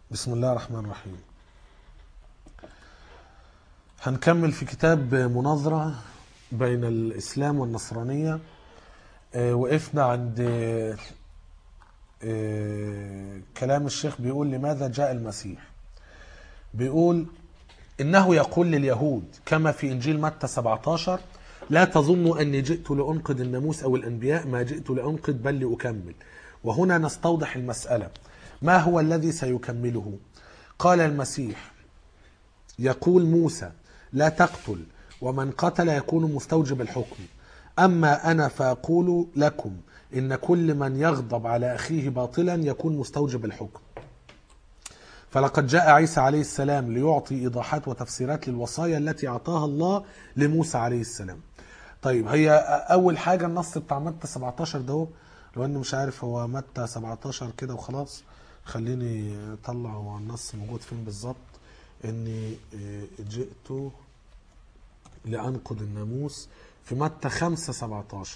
بسم الله الرحمن الرحيم هنكمل في كتاب مناظرة بين الإسلام والنصرانية آه، وقفنا عند آه، آه، كلام الشيخ بيقول لماذا جاء المسيح بيقول إنه يقول لليهود كما في إنجيل متى 17 لا تظنوا أني جئت لأنقذ الناموس أو الأنبياء ما جئت لأنقذ بل لأكمل وهنا نستوضح المسألة ما هو الذي سيكمله قال المسيح يقول موسى لا تقتل ومن قتل يكون مستوجب الحكم أما أنا فأقول لكم إن كل من يغضب على أخيه باطلا يكون مستوجب الحكم فلقد جاء عيسى عليه السلام ليعطي إيضاحات وتفسيرات للوصايا التي أعطاها الله لموسى عليه السلام طيب هي أول حاجة النص بتاع متى 17 ده هو لو أني مش عارف هو متى 17 كده وخلاص خليني أطلع هو النص موجود فين بالظبط إني آه، جئت لأنقض الناموس في متى 5 17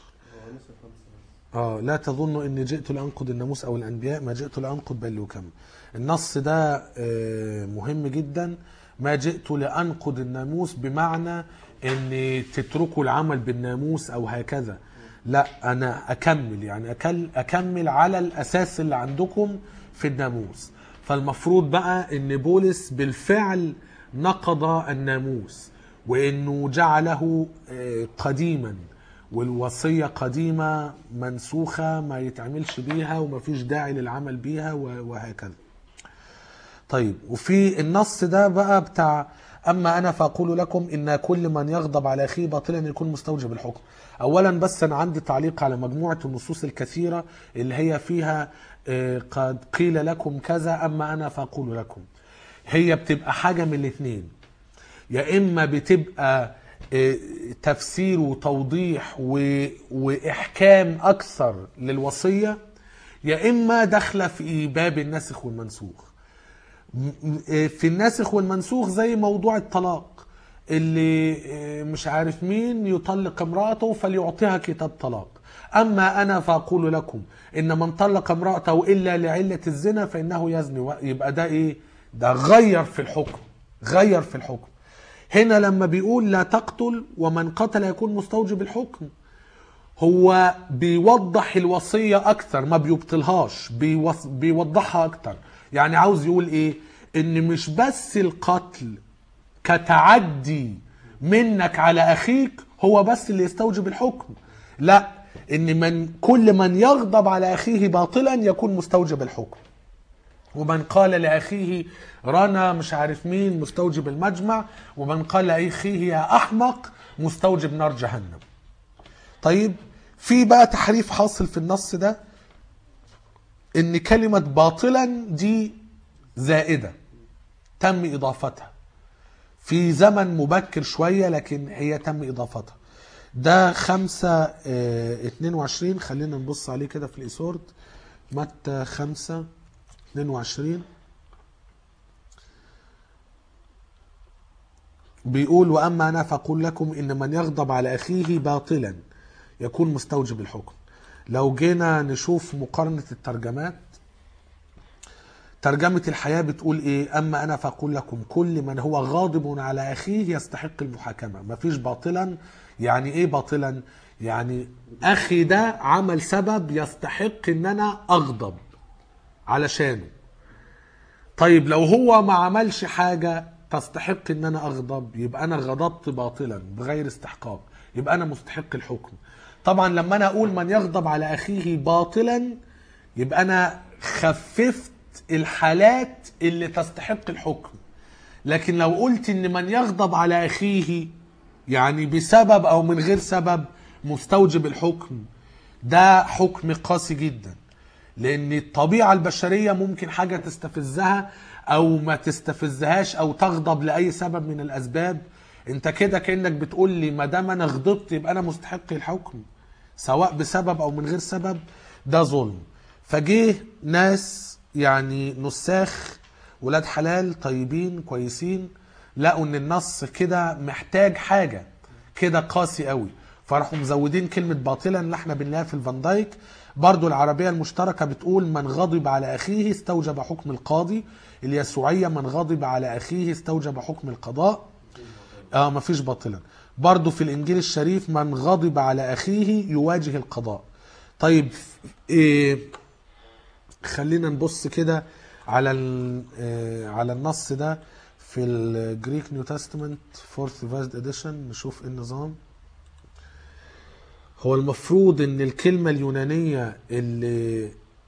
اه لا تظنوا اني جئت لانقض الناموس او الانبياء ما جئت لانقض بل لأكمل النص ده آه، مهم جدا ما جئت لانقض الناموس بمعنى ان تتركوا العمل بالناموس او هكذا لا انا اكمل يعني أكل اكمل على الاساس اللي عندكم في الناموس فالمفروض بقى ان بولس بالفعل نقض الناموس وانه جعله آه، قديما والوصية قديمة منسوخة ما يتعملش بيها وما فيش داعي للعمل بيها و- وهكذا طيب وفي النص ده بقى بتاع أما أنا فأقول لكم إن كل من يغضب على أخيه باطلا يكون مستوجب الحكم أولا بس أنا عندي تعليق على مجموعة النصوص الكثيرة اللي هي فيها آه، قد قيل لكم كذا أما أنا فأقول لكم هي بتبقى حاجة من الاثنين يا اما بتبقى آه، تفسير وتوضيح و- واحكام اكثر للوصيه يا اما داخله في باب الناسخ والمنسوخ م- م- آه، في الناسخ والمنسوخ زي موضوع الطلاق اللي آه، مش عارف مين يطلق امراته فليعطيها كتاب طلاق اما انا فاقول لكم ان من طلق امراته الا لعله الزنا فانه يزني يبقى ده ايه ده غير في الحكم غير في الحكم هنا لما بيقول لا تقتل ومن قتل يكون مستوجب الحكم هو بيوضح الوصية أكثر ما بيبطلهاش بيوص... بيوضحها أكثر يعني عاوز يقول إيه إن مش بس القتل كتعدي منك على أخيك هو بس اللي يستوجب الحكم لا إن من كل من يغضب على أخيه باطلا يكون مستوجب الحكم ومن قال لأخيه رنا مش عارف مين مستوجب المجمع ومن قال لأخيه يا أحمق مستوجب نار جهنم طيب في بقى تحريف حاصل في النص ده ان كلمة باطلا دي زائدة تم اضافتها في زمن مبكر شوية لكن هي تم اضافتها ده خمسة اه 22 خلينا نبص عليه كده في الإيسورد متى خمسة 22 بيقول واما انا فاقول لكم ان من يغضب على اخيه باطلا يكون مستوجب الحكم لو جينا نشوف مقارنه الترجمات ترجمة الحياة بتقول ايه اما انا فاقول لكم كل من هو غاضب على اخيه يستحق المحاكمة مفيش باطلا يعني ايه باطلا يعني اخي ده عمل سبب يستحق ان انا اغضب علشانه طيب لو هو ما عملش حاجة تستحق ان انا اغضب يبقى انا غضبت باطلا بغير استحقاق يبقى انا مستحق الحكم طبعا لما انا اقول من يغضب على اخيه باطلا يبقى انا خففت الحالات اللي تستحق الحكم لكن لو قلت ان من يغضب على اخيه يعني بسبب او من غير سبب مستوجب الحكم ده حكم قاسي جدا لان الطبيعه البشريه ممكن حاجه تستفزها او ما تستفزهاش او تغضب لاي سبب من الاسباب انت كده كانك بتقول لي ما دام انا غضبت يبقى انا مستحق الحكم سواء بسبب او من غير سبب ده ظلم فجه ناس يعني نساخ ولاد حلال طيبين كويسين لقوا ان النص كده محتاج حاجه كده قاسي قوي فراحوا مزودين كلمه باطلا اللي احنا بنلاقيها في الفان دايك برضو العربية المشتركة بتقول من غضب على أخيه استوجب حكم القاضي اليسوعية من غضب على أخيه استوجب حكم القضاء اه مفيش باطلا برضو في الإنجيل الشريف من غضب على أخيه يواجه القضاء طيب إيه خلينا نبص كده على ال- آه، على النص ده في الجريك نيو تestament فورث فاست اديشن نشوف ايه النظام هو المفروض ان الكلمة اليونانية اللي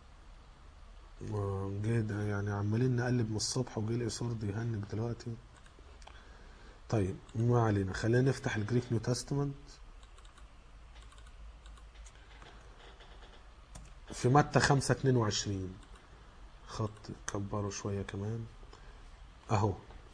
آه، جه ده يعني عمالين نقلب من الصبح وجه لي صورة يهنج دلوقتي طيب ما علينا خلينا نفتح الجريك نيو تestament في متى 5 22 خط كبره شوية كمان اهو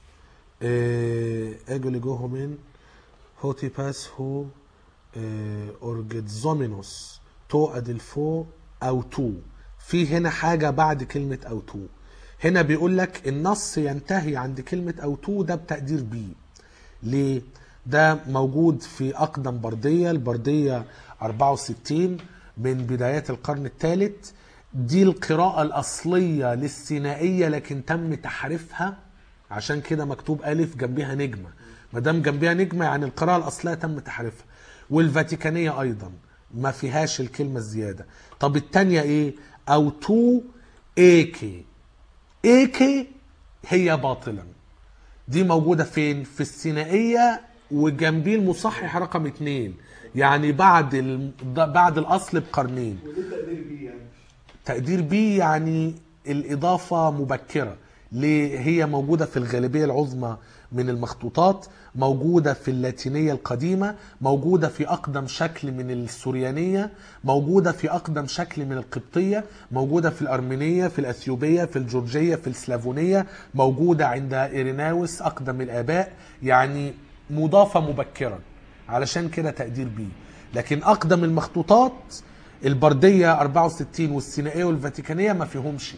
اجل جوهومين هوتي باس هو اورجيتزومينوس تو ادلفو او تو في هنا حاجة بعد كلمة او تو هنا بيقول لك النص ينتهي عند كلمة او تو ده بتقدير بي ليه؟ ده موجود في أقدم بردية البردية 64 من بدايات القرن الثالث دي القراءة الأصلية للسينائية لكن تم تحريفها عشان كده مكتوب ألف جنبها نجمة ما دام جنبها نجمة يعني القراءة الأصلية تم تحريفها والفاتيكانية أيضا ما فيهاش الكلمة الزيادة طب التانية إيه؟ أو تو إيكي إيكي هي باطلا دي موجودة فين؟ في السينائية وجنبيه المصحح رقم اتنين يعني بعد ال... بعد الأصل بقرنين وليه تقدير بيه يعني تقدير بي يعني الإضافة مبكرة ليه هي موجودة في الغالبية العظمى من المخطوطات موجودة في اللاتينية القديمة موجودة في أقدم شكل من السوريانية موجودة في أقدم شكل من القبطية موجودة في الأرمينية في الأثيوبية في الجورجية في السلافونية موجودة عند إيريناوس أقدم الآباء يعني مضافة مبكرا علشان كده تقدير بي لكن أقدم المخطوطات البردية 64 والسينائية والفاتيكانية ما فيهمش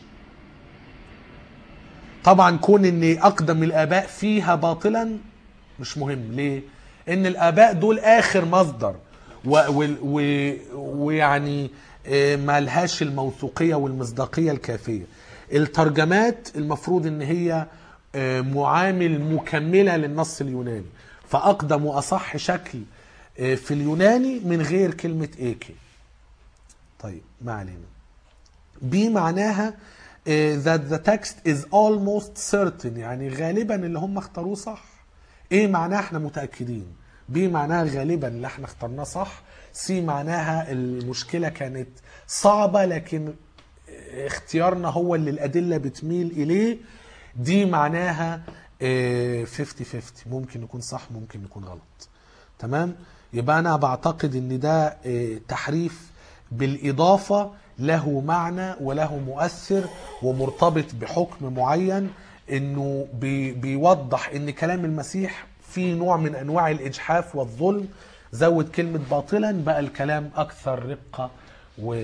طبعا كون ان اقدم الاباء فيها باطلا مش مهم ليه ان الاباء دول اخر مصدر و- و- و- ويعني آه، ما لهاش الموثوقيه والمصداقيه الكافيه الترجمات المفروض ان هي آه، معامل مكمله للنص اليوناني فاقدم واصح شكل آه، في اليوناني من غير كلمه ايكي طيب ما علينا بي معناها آه، that the text is almost certain يعني غالبا اللي هم اختاروه صح ايه معناها احنا متأكدين بي معناها غالبا اللي احنا اخترناه صح سي معناها المشكلة كانت صعبة لكن اختيارنا هو اللي الأدلة بتميل إليه دي معناها آه، 50-50 ممكن يكون صح ممكن يكون غلط تمام يبقى أنا بعتقد إن ده آه، تحريف بالإضافة له معنى وله مؤثر ومرتبط بحكم معين إنه بي بيوضح إن كلام المسيح فيه نوع من أنواع الإجحاف والظلم زود كلمة باطلا بقى الكلام أكثر رقة و...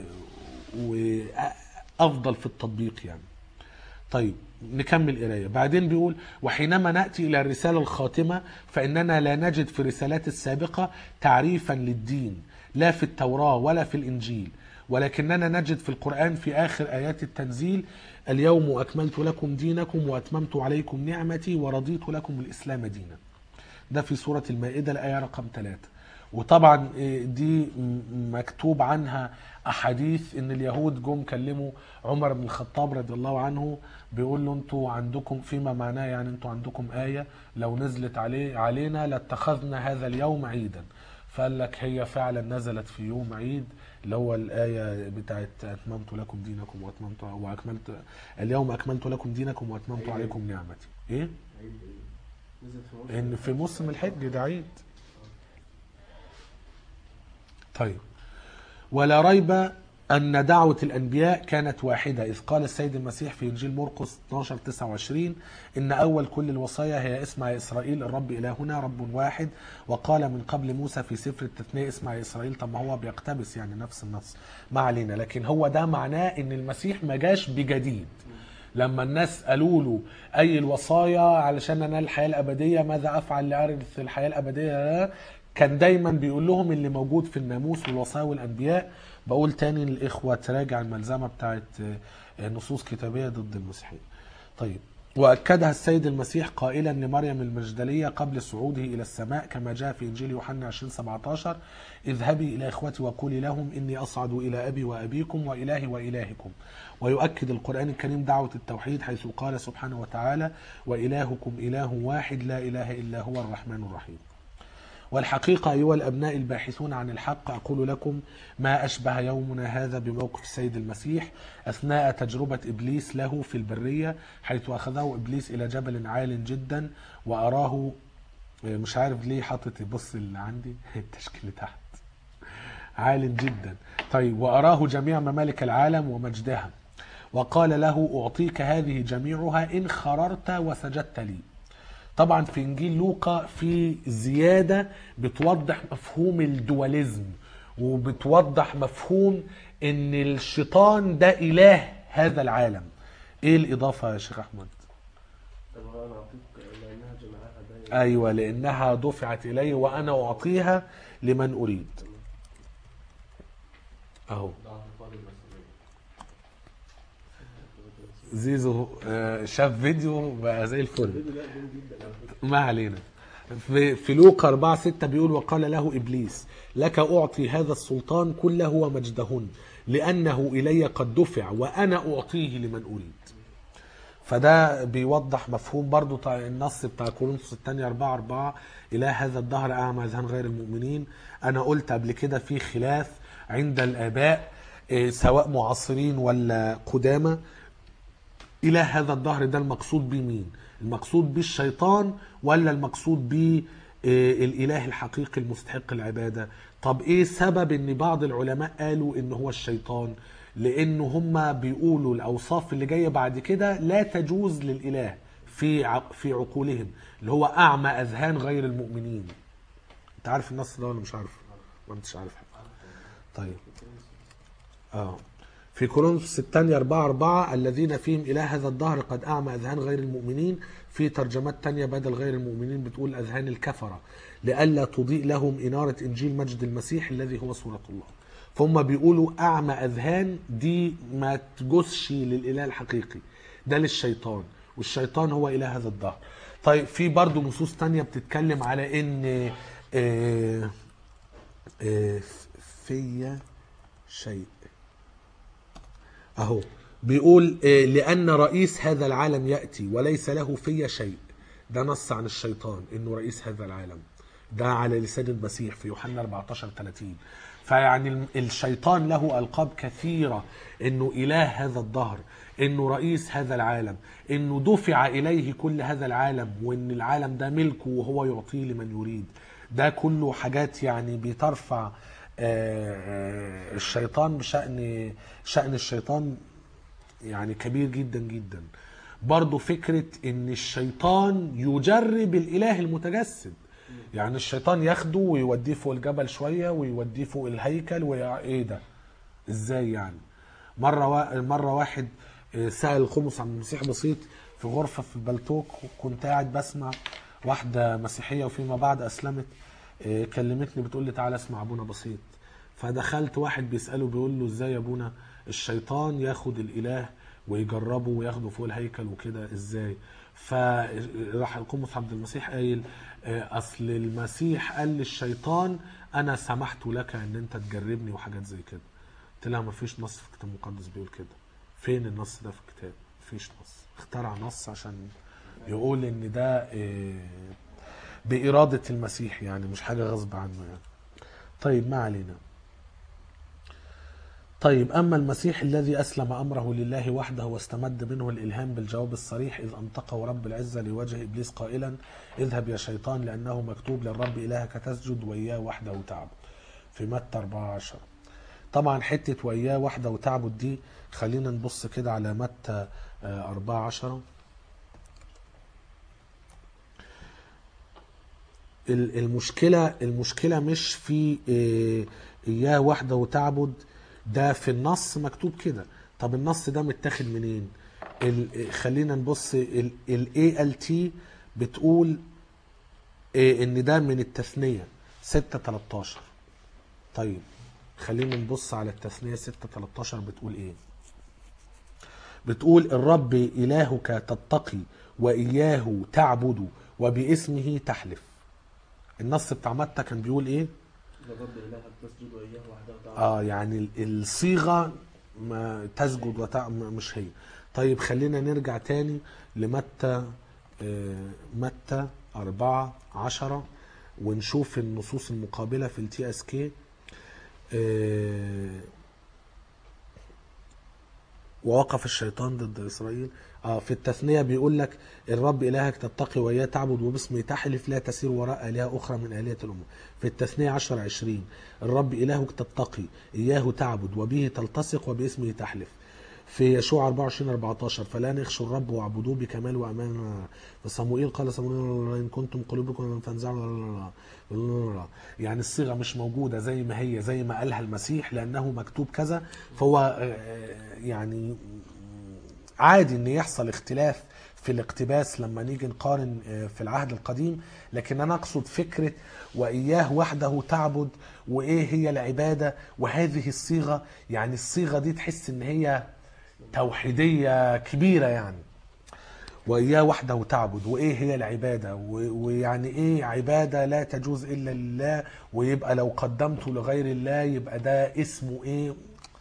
وأفضل في التطبيق يعني طيب نكمل قرايه بعدين بيقول وحينما ناتي الى الرساله الخاتمه فاننا لا نجد في الرسالات السابقه تعريفا للدين لا في التوراه ولا في الانجيل ولكننا نجد في القران في اخر ايات التنزيل اليوم اكملت لكم دينكم واتممت عليكم نعمتي ورضيت لكم الاسلام دينا ده في سوره المائده الايه رقم ثلاثة وطبعا إيه، دي م- مكتوب عنها احاديث ان اليهود جم كلموا عمر بن الخطاب رضي الله عنه بيقول له انتوا عندكم فيما معناه يعني انتوا عندكم ايه لو نزلت عليه علينا لاتخذنا هذا اليوم عيدا فقال لك هي فعلا نزلت في يوم عيد اللي هو الايه بتاعت اتممت لكم دينكم واتممت واكملت اليوم اكملت لكم دينكم واتممت عليكم نعمتي ايه عيد عيد نزل في موسم ان في موسم الحج ده عيد طيب ولا ريب أن دعوة الأنبياء كانت واحدة إذ قال السيد المسيح في إنجيل مرقس 12 29 إن أول كل الوصايا هي اسمع يا إسرائيل الرب إلهنا رب واحد وقال من قبل موسى في سفر التثنية اسمع يا إسرائيل طب ما هو بيقتبس يعني نفس النص ما علينا لكن هو ده معناه إن المسيح ما جاش بجديد لما الناس قالوا له اي الوصايا علشان انال الحياه الابديه ماذا افعل لارث الحياه الابديه كان دايما بيقول لهم اللي موجود في الناموس والوصايا والانبياء بقول تاني للإخوة تراجع الملزمة بتاعت آه، نصوص كتابية ضد المسيحية طيب وأكدها السيد المسيح قائلا لمريم المجدلية قبل صعوده إلى السماء كما جاء في إنجيل يوحنا 20 17 اذهبي إلى إخوتي وقولي لهم إني أصعد إلى أبي وأبيكم وإلهي وإلهكم ويؤكد القرآن الكريم دعوة التوحيد حيث قال سبحانه وتعالى وإلهكم إله واحد لا إله إلا هو الرحمن الرحيم والحقيقة أيها الأبناء الباحثون عن الحق أقول لكم ما أشبه يومنا هذا بموقف السيد المسيح أثناء تجربة إبليس له في البرية حيث أخذه إبليس إلى جبل عال جدا وأراه مش عارف ليه حاطط بص اللي عندي التشكيل تحت عال جدا طيب وأراه جميع ممالك العالم ومجدها وقال له أعطيك هذه جميعها إن خررت وسجدت لي طبعا في انجيل لوقا في زياده بتوضح مفهوم الدواليزم وبتوضح مفهوم ان الشيطان ده اله هذا العالم ايه الاضافه يا شيخ احمد طب انا اعطيك لانها جمعها ده ايوه لانها دفعت الي وانا اعطيها لمن اريد اهو زيزو آه، شاف فيديو بقى زي الفل لا جميل جدا على فكره ما علينا في, في لوقا 4 6 بيقول وقال له ابليس لك اعطي هذا السلطان كله ومجدهن لانه الي قد دفع وانا اعطيه لمن اريد فده بيوضح مفهوم برضو بتاع النص بتاع كورنثوس الثانية 4 4 إلى هذا الدهر أعمى أذهان غير المؤمنين أنا قلت قبل كده في خلاف عند الآباء إيه، سواء معاصرين ولا قدامى إلى هذا الدهر ده المقصود بيه مين المقصود بيه الشيطان ولا المقصود بيه آه، الإله الحقيقي المستحق العبادة طب إيه سبب إن بعض العلماء قالوا إن هو الشيطان لأن هم بيقولوا الأوصاف اللي جاية بعد كده لا تجوز للإله في ع- في عقولهم اللي هو أعمى أذهان غير المؤمنين أنت عارف النص ده ولا مش عارف؟ ما أنتش عارف حاجة. طيب اه في كورنثوس الثانية 4 4 الذين فيهم إله هذا الدهر قد أعمى أذهان غير المؤمنين في ترجمات تانية بدل غير المؤمنين بتقول أذهان الكفرة لئلا تضيء لهم إنارة إنجيل مجد المسيح الذي هو صورة الله فهم بيقولوا أعمى أذهان دي ما تجوزش للإله الحقيقي ده للشيطان والشيطان هو إله هذا الدهر طيب في برضو نصوص تانية بتتكلم على إن آه آه في شيء اهو بيقول آه، لان رئيس هذا العالم ياتي وليس له في شيء ده نص عن الشيطان انه رئيس هذا العالم ده على لسان المسيح في يوحنا 14 30 فيعني الم- الشيطان له القاب كثيره انه اله هذا الدهر انه رئيس هذا العالم انه دفع اليه كل هذا العالم وان العالم ده ملكه وهو يعطيه لمن يريد ده كله حاجات يعني بترفع آه، آه، الشيطان بشأن شأن الشيطان يعني كبير جدا جدا برضو فكرة ان الشيطان يجرب الاله المتجسد يعني الشيطان ياخده ويوديه فوق الجبل شوية ويوديه فوق الهيكل ويع... ايه ده ازاي يعني مرة وا... مرة واحد آه، سأل الخمس عن المسيح بسيط في غرفة في البلتوك وكنت قاعد بسمع واحدة مسيحية وفيما بعد أسلمت آه، كلمتني بتقول لي تعالى اسمع أبونا بسيط فدخلت واحد بيسأله بيقول له ازاي يا ابونا الشيطان ياخد الإله ويجربه وياخده فوق الهيكل وكده ازاي فراح القمص عبد المسيح قايل آه، اصل المسيح قال للشيطان انا سمحت لك ان انت تجربني وحاجات زي كده قلت لها ما فيش نص في الكتاب المقدس بيقول كده فين النص ده في الكتاب مفيش نص اخترع نص عشان يقول ان ده آه، بإرادة المسيح يعني مش حاجة غصب عنه يعني طيب ما علينا طيب أما المسيح الذي أسلم أمره لله وحده واستمد منه الإلهام بالجواب الصريح إذ أنطقه رب العزة لوجه إبليس قائلا اذهب يا شيطان لأنه مكتوب للرب إلهك تسجد وإياه وحده تعبد في متى 14 طبعا حتة وإياه وحده تعبد دي خلينا نبص كده على متى آه، 14 ال- المشكلة المشكلة مش في إيه، إياه وحده وتعبد ده في النص مكتوب كده طب النص ده متاخد منين ال- خلينا نبص ال ALT بتقول إيه، ان ده من التثنية 6 13 طيب خلينا نبص على التثنية 6 13 بتقول ايه بتقول الرب إلهك تتقي وإياه تعبد وباسمه تحلف النص بتاع متى كان بيقول ايه لرب إلهك تسجد وإياه وحده تعالى اه يعني ال- الصيغه ما تسجد وتع... م- مش هي طيب خلينا نرجع تاني لمتى آه، متى أربعة عشرة ونشوف النصوص المقابلة في التي اس كي ووقف الشيطان ضد إسرائيل اه في التثنية بيقول لك الرب إلهك تتقي وإياه تعبد وباسمه تحلف لا تسير وراء آلهة أخرى من آلهة الأمم في التثنية 10 20 الرب إلهك تتقي إياه تعبد وبه تلتصق وباسمه تحلف في يشوع 24 14 فلا نخشوا الرب واعبدوه بكمال وامان فصموئيل قال صموئيل ان كنتم قلوبكم فانزعوا يعني الصيغه مش موجوده زي ما هي زي ما قالها المسيح لانه مكتوب كذا فهو آه، يعني عادي ان يحصل اختلاف في الاقتباس لما نيجي نقارن آه، في العهد القديم لكن انا اقصد فكره واياه وحده تعبد وايه هي العباده وهذه الصيغه يعني الصيغه دي تحس ان هي توحيديه كبيره يعني واياه وحده تعبد وايه هي العباده و- ويعني ايه عباده لا تجوز الا لله ويبقى لو قدمته لغير الله يبقى ده اسمه ايه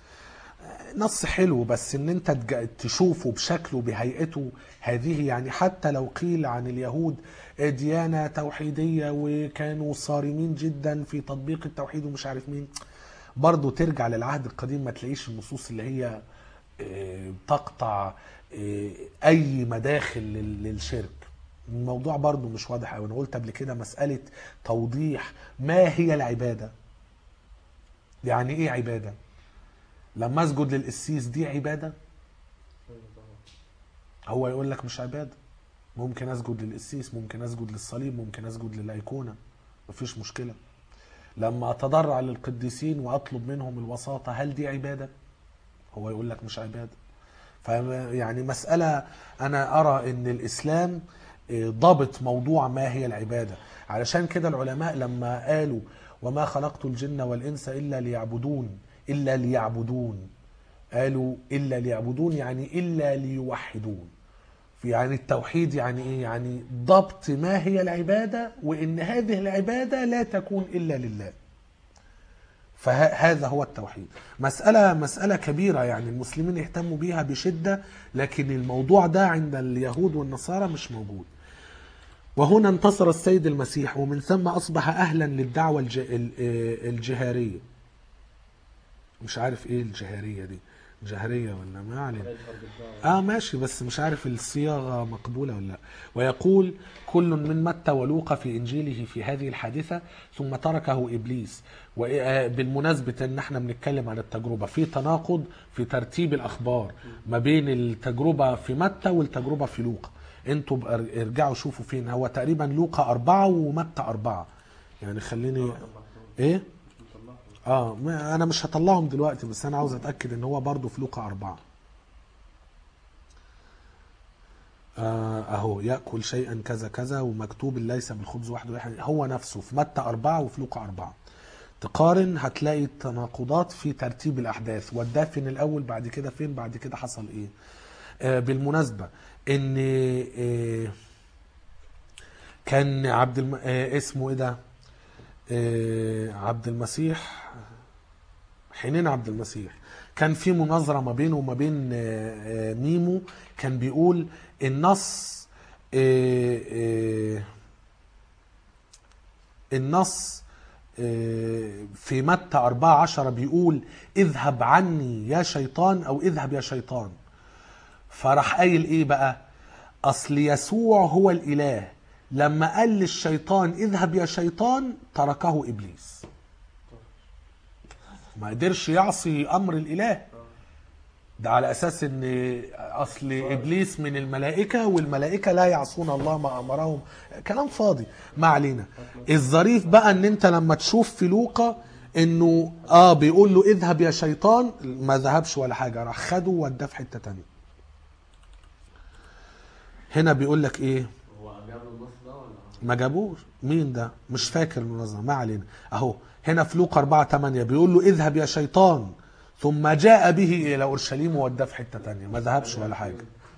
نص حلو بس ان انت تج- تشوفه بشكله بهيئته هذه يعني حتى لو قيل عن اليهود ديانة توحيدية وكانوا صارمين جدا في تطبيق التوحيد ومش عارف مين برضه ترجع للعهد القديم ما تلاقيش النصوص اللي هي آه، تقطع آه، اي مداخل لل- للشرك الموضوع برضه مش واضح قوي انا قلت قبل كده مسألة توضيح ما هي العبادة يعني ايه عبادة لما اسجد للقسيس دي عباده أيوة طبعا. هو يقول لك مش عباده ممكن اسجد للقسيس ممكن اسجد للصليب ممكن اسجد للايقونه مفيش مشكله لما اتضرع للقديسين واطلب منهم الوساطه هل دي عباده هو يقول لك مش عباده فيعني مساله انا ارى ان الاسلام آه، ضابط موضوع ما هي العباده علشان كده العلماء لما قالوا وما خلقت الجن والانس الا ليعبدون الا ليعبدون قالوا الا ليعبدون يعني الا ليوحدون يعني التوحيد يعني ايه يعني ضبط ما هي العباده وان هذه العباده لا تكون الا لله فهذا هو التوحيد مسألة مسألة كبيرة يعني المسلمين يهتموا بيها بشدة لكن الموضوع ده عند اليهود والنصارى مش موجود وهنا انتصر السيد المسيح ومن ثم أصبح أهلا للدعوة الج... ال- آه، الجهارية مش عارف ايه الجهارية دي جهرية ولا ما علينا يجهر بالدعوة اه ماشي بس مش عارف الصياغه مقبوله ولا لا ويقول كل من متى ولوقا في انجيله في هذه الحادثه ثم تركه ابليس وبالمناسبه ان احنا بنتكلم عن التجربه في تناقض في ترتيب الاخبار ما بين التجربه في متى والتجربه في لوقا انتوا بقى ارجعوا شوفوا فين هو تقريبا لوقا أربعة ومتى أربعة يعني خليني ايه نطلعهم اه ما انا مش هطلعهم دلوقتي بس انا عاوز اتاكد ان هو برضه في لوقا أربعة آه اهو ياكل شيئا كذا كذا ومكتوب ليس بالخبز وحده يحيى هو نفسه في متى أربعة وفي لوقا أربعة تقارن هتلاقي تناقضات في ترتيب الاحداث والدافن الاول بعد كده فين بعد كده حصل ايه آه بالمناسبه ان آه كان عبد الم... آه اسمه ايه ده آه عبد المسيح حنين عبد المسيح كان في مناظره ما بينه وما بين آه، آه، ميمو كان بيقول النص آه، آه، النص آه، في متى 14 بيقول اذهب عني يا شيطان او اذهب يا شيطان فراح قايل ايه بقى اصل يسوع هو الاله لما قال للشيطان اذهب يا شيطان تركه ابليس ما قدرش يعصي امر الاله ده على اساس ان اصل ابليس من الملائكه والملائكه لا يعصون الله ما امرهم كلام فاضي ما علينا الظريف بقى ان انت لما تشوف في لوقا انه اه بيقول له اذهب يا شيطان ما ذهبش ولا حاجه راح خده ووداه في حته تانية هنا بيقول لك ايه هو جاب النص ده ولا ما جابوش مين ده مش فاكر المنظمة ما علينا اهو هنا في لوقا 4 8 بيقول له اذهب يا شيطان ثم جاء به الى اورشليم ووداه في حته تانية ما ذهبش ولا حاجه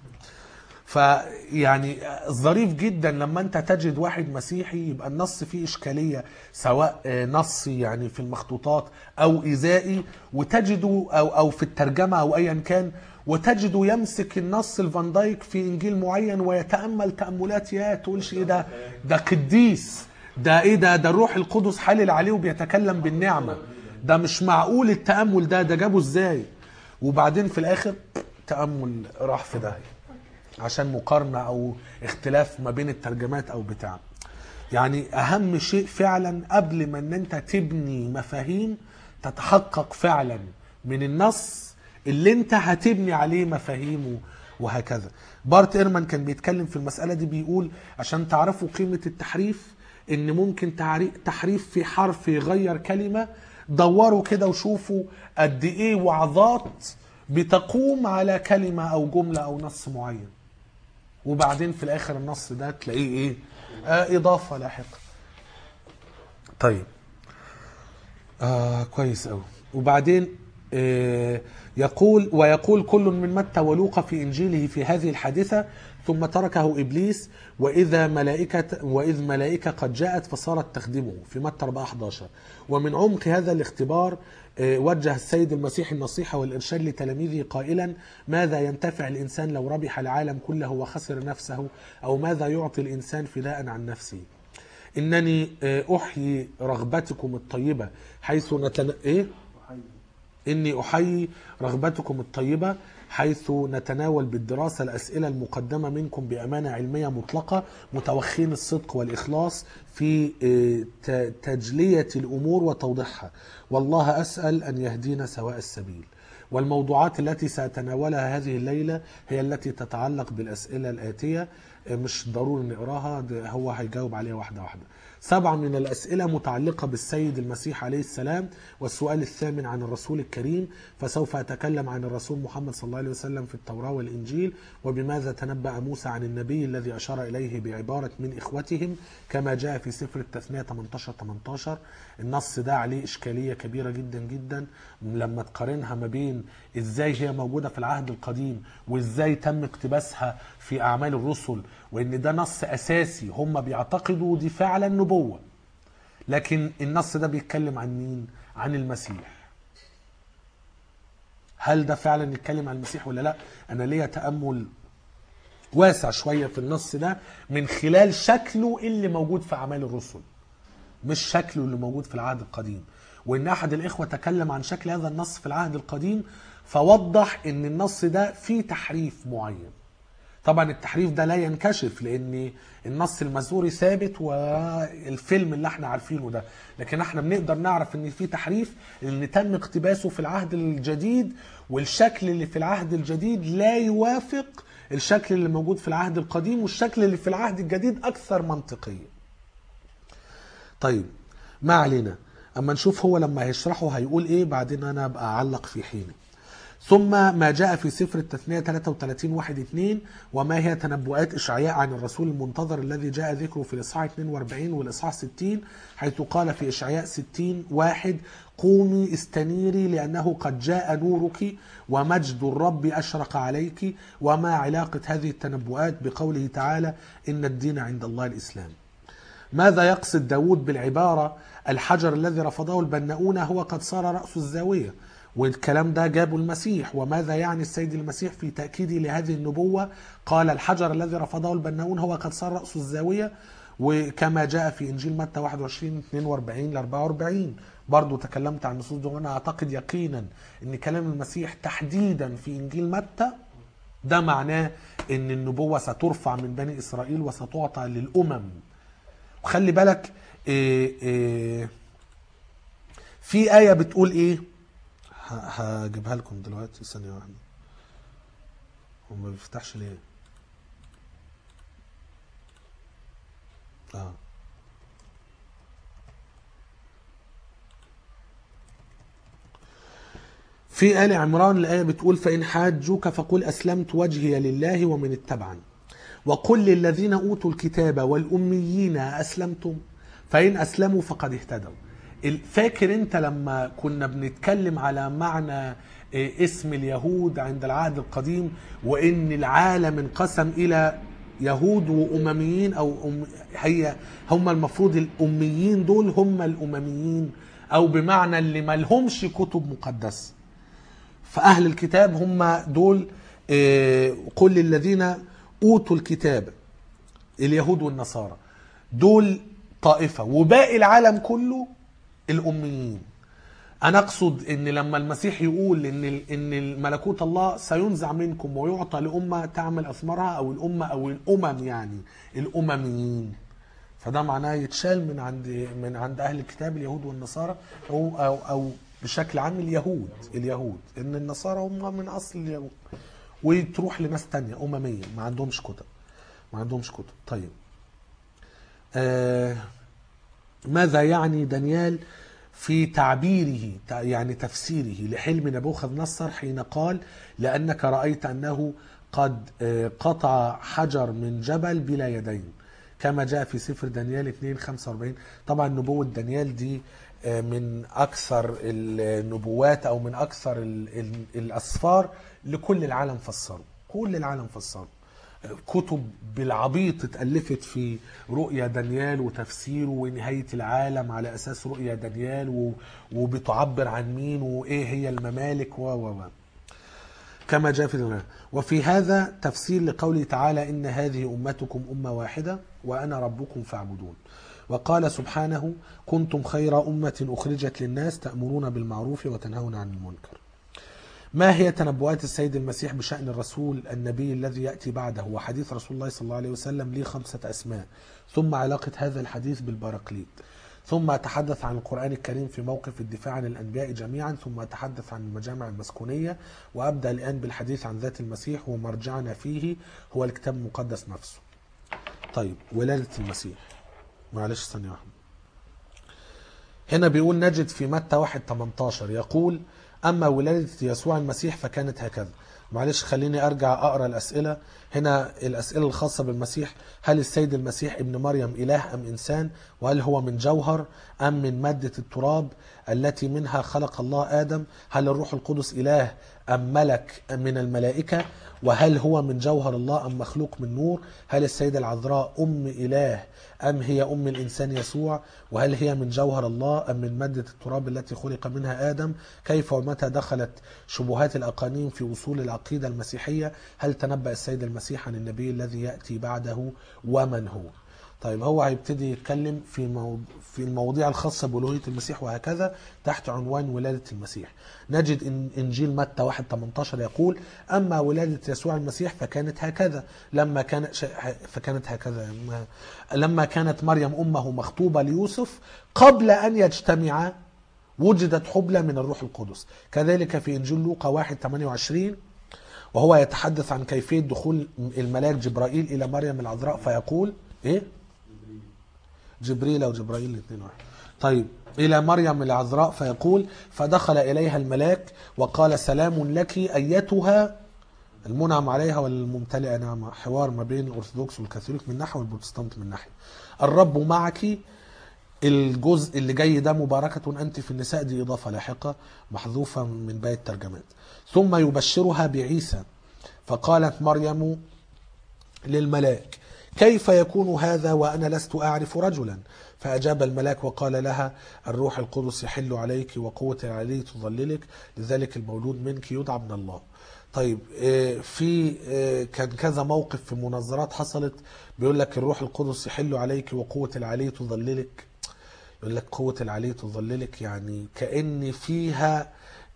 فيعني ظريف جدا لما انت تجد واحد مسيحي يبقى النص فيه اشكاليه سواء آه، نصي يعني في المخطوطات او ايذائي وتجده او او في الترجمه او ايا كان وتجده يمسك النص الفان دايك في انجيل معين ويتامل تاملات يا تقولش ايه ده ده قديس ده ايه ده ده الروح القدس حالل عليه وبيتكلم بالنعمه ده مش معقول التامل ده ده جابه ازاي وبعدين في الاخر تامل راح في داهيه عشان مقارنه او اختلاف ما بين الترجمات او بتاع يعني اهم شيء فعلا قبل ما ان انت تبني مفاهيم تتحقق فعلا من النص اللي انت هتبني عليه مفاهيمه وهكذا بارت ايرمان كان بيتكلم في المسألة دي بيقول عشان تعرفوا قيمة التحريف ان ممكن تعري- تحريف في حرف يغير كلمة دوروا كده وشوفوا قد ايه وعظات بتقوم على كلمة او جملة او نص معين وبعدين في الاخر النص ده تلاقيه ايه آه اضافه لاحقه طيب آه كويس قوي وبعدين آه يقول ويقول كل من متى ولوقا في انجيله في هذه الحادثه ثم تركه ابليس واذا ملائكه واذ ملائكه قد جاءت فصارت تخدمه في متى 4 11 ومن عمق هذا الاختبار آه، وجه السيد المسيح النصيحه والارشاد لتلاميذه قائلا ماذا ينتفع الانسان لو ربح العالم كله وخسر نفسه او ماذا يعطي الانسان فداء عن نفسه انني آه، احيي رغبتكم الطيبه حيث نتن... ايه إني أحيي رغبتكم الطيبة حيث نتناول بالدراسة الأسئلة المقدمة منكم بأمانة علمية مطلقة متوخين الصدق والإخلاص في آه، ت- تجلية الأمور وتوضيحها والله أسأل أن يهدينا سواء السبيل والموضوعات التي سأتناولها هذه الليلة هي التي تتعلق بالأسئلة الآتية آه، مش ضروري نقراها ده هو هيجاوب عليها واحدة واحدة سبعة من الأسئلة متعلقة بالسيد المسيح عليه السلام والسؤال الثامن عن الرسول الكريم فسوف أتكلم عن الرسول محمد صلى الله عليه وسلم في التوراة والإنجيل وبماذا تنبأ موسى عن النبي الذي أشار إليه بعبارة من إخوتهم كما جاء في سفر التثنية 18 18 النص ده عليه إشكالية كبيرة جدا جدا لما تقارنها ما بين إزاي هي موجودة في العهد القديم وإزاي تم اقتباسها في أعمال الرسل وإن ده نص أساسي هم بيعتقدوا دي فعلا نبوة لكن النص ده بيتكلم عن مين؟ عن المسيح هل ده فعلا يتكلم عن المسيح ولا لا؟ أنا ليا تأمل واسع شوية في النص ده من خلال شكله اللي موجود في أعمال الرسل مش شكله اللي موجود في العهد القديم وإن أحد الإخوة تكلم عن شكل هذا النص في العهد القديم فوضح إن النص ده فيه تحريف معين طبعا التحريف ده لا ينكشف لان النص المزوري ثابت والفيلم اللي احنا عارفينه ده لكن احنا بنقدر نعرف ان في تحريف لان تم اقتباسه في العهد الجديد والشكل اللي في العهد الجديد لا يوافق الشكل اللي موجود في العهد القديم والشكل اللي في العهد الجديد اكثر منطقيه طيب ما علينا اما نشوف هو لما هيشرحه هيقول ايه بعدين انا ابقى اعلق في حينه ثم ما جاء في سفر التثنية 33 واحد 2 وما هي تنبؤات إشعياء عن الرسول المنتظر الذي جاء ذكره في الإصحاح 42 والإصحاح 60 حيث قال في إشعياء 60 واحد قومي استنيري لأنه قد جاء نورك ومجد الرب أشرق عليك وما علاقة هذه التنبؤات بقوله تعالى إن الدين عند الله الإسلام ماذا يقصد داود بالعبارة الحجر الذي رفضه البناؤون هو قد صار رأس الزاوية والكلام ده جابه المسيح وماذا يعني السيد المسيح في تأكيده لهذه النبوة قال الحجر الذي رفضه البناؤون هو قد صار رأس الزاوية وكما جاء في إنجيل متى 21 42 ل 44 برضو تكلمت عن النصوص دي وأنا أعتقد يقينا أن كلام المسيح تحديدا في إنجيل متى ده معناه أن النبوة سترفع من بني إسرائيل وستعطى للأمم وخلي بالك إيه إيه في آية بتقول إيه ه- هجيبها لكم دلوقتي ثانية واحدة هو ما بيفتحش ليه اه في آل عمران الآية بتقول فإن حاجوك فقل أسلمت وجهي لله ومن اتبعني وقل للذين أوتوا الكتاب والأميين أسلمتم فإن أسلموا فقد اهتدوا ال- فاكر أنت لما كنا بنتكلم على معنى إيه، اسم اليهود عند العهد القديم وإن العالم انقسم إلى يهود وأمميين أو أم هي هم المفروض الأميين دول هم الأمميين أو بمعنى اللي ما لهمش كتب مقدسة فأهل الكتاب هم دول آه، قل للذين أوتوا الكتاب اليهود والنصارى دول طائفة وباقي العالم كله الأميين أنا أقصد إن لما المسيح يقول إن ال- إن ملكوت الله سينزع منكم ويعطى لأمة تعمل أثمارها أو الأمة أو الأمم يعني الأمميين فده معناه يتشال من عند من عند أهل الكتاب اليهود والنصارى أو أو, أو بشكل عام اليهود اليهود إن النصارى هم من أصل اليهود وتروح لناس تانية أممية ما عندهمش كتب ما عندهمش كتب طيب آه ماذا يعني دانيال في تعبيره تع- يعني تفسيره لحلم نبوخذ نصر حين قال لأنك رأيت أنه قد آه، قطع حجر من جبل بلا يدين كما جاء في سفر دانيال 2 45 طبعا نبوة دانيال دي آه، من أكثر النبوات أو من أكثر ال- ال- الأسفار لكل العالم فسروا كل العالم فسروا كتب بالعبيط اتألفت في رؤيا دانيال وتفسيره ونهاية العالم على أساس رؤيا دانيال و- وبتعبر عن مين وإيه هي الممالك و و و كما جاء في دانيال وفي هذا تفسير لقوله تعالى إن هذه أمتكم أمة واحدة وأنا ربكم فاعبدون وقال سبحانه كنتم خير أمة أخرجت للناس تأمرون بالمعروف وتنهون عن المنكر ما هي تنبؤات السيد المسيح بشأن الرسول النبي الذي يأتي بعده وحديث رسول الله صلى الله عليه وسلم ليه خمسة أسماء ثم علاقة هذا الحديث بالبراقليط ثم أتحدث عن القرآن الكريم في موقف الدفاع عن الأنبياء جميعا ثم أتحدث عن المجامع المسكونية وأبدأ الآن بالحديث عن ذات المسيح ومرجعنا فيه هو الكتاب المقدس نفسه طيب ولادة المسيح معلش ثانية واحدة هنا بيقول نجد في متى 1 18 يقول أما ولادة يسوع المسيح فكانت هكذا معلش خليني أرجع أقرأ الأسئلة هنا الأسئلة الخاصة بالمسيح هل السيد المسيح ابن مريم إله أم إنسان وهل هو من جوهر أم من مادة التراب التي منها خلق الله آدم هل الروح القدس إله أم ملك أم من الملائكة وهل هو من جوهر الله أم مخلوق من نور هل السيدة العذراء أم إله أم هي أم الإنسان يسوع وهل هي من جوهر الله أم من مادة التراب التي خلق منها آدم كيف ومتى دخلت شبهات الأقانيم في وصول العقيدة المسيحية هل تنبأ السيد المسيح عن النبي الذي يأتي بعده ومن هو طيب هو هيبتدي يتكلم في مو... في المواضيع الخاصة بألوهية المسيح وهكذا تحت عنوان ولادة المسيح نجد إن إنجيل متى 1 18 يقول أما ولادة يسوع المسيح فكانت هكذا لما كانت ش... فكانت هكذا لما... لما كانت مريم أمه مخطوبة ليوسف قبل أن يجتمعا وجدت حبلى من الروح القدس كذلك في إنجيل لوقا 1 28 وهو يتحدث عن كيفية دخول الملاك جبرائيل إلى مريم العذراء فيقول إيه؟ جبريل أو جبرائيل الاثنين واحد طيب إلى مريم العذراء فيقول فدخل إليها الملاك وقال سلام لك أيتها المنعم عليها والممتلئة نعمة حوار ما بين الأرثوذكس والكاثوليك من ناحية والبروتستانت من ناحية الرب معك الجزء اللي جاي ده مباركة أنت في النساء دي إضافة لاحقة محذوفة من باقي الترجمات ثم يبشرها بعيسى فقالت مريم للملاك كيف يكون هذا وأنا لست أعرف رجلا فأجاب الملاك وقال لها الروح القدس يحل عليك وقوة العلي تظللك لذلك المولود منك يدعى من الله طيب آه، في آه، كان كذا موقف في مناظرات حصلت بيقول لك الروح القدس يحل عليك وقوة العلي تظللك يقول لك قوة العلي تظللك يعني كأن فيها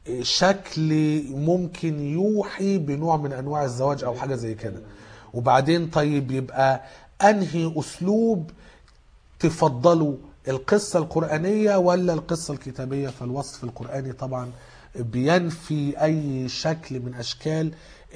شكل ممكن يوحي بنوع من أنواع الزواج أو حاجة زي كده وبعدين طيب يبقى أنهي أسلوب تفضلوا القصة القرآنية ولا القصة الكتابية فالوصف القرآني طبعا بينفي أي شكل من أشكال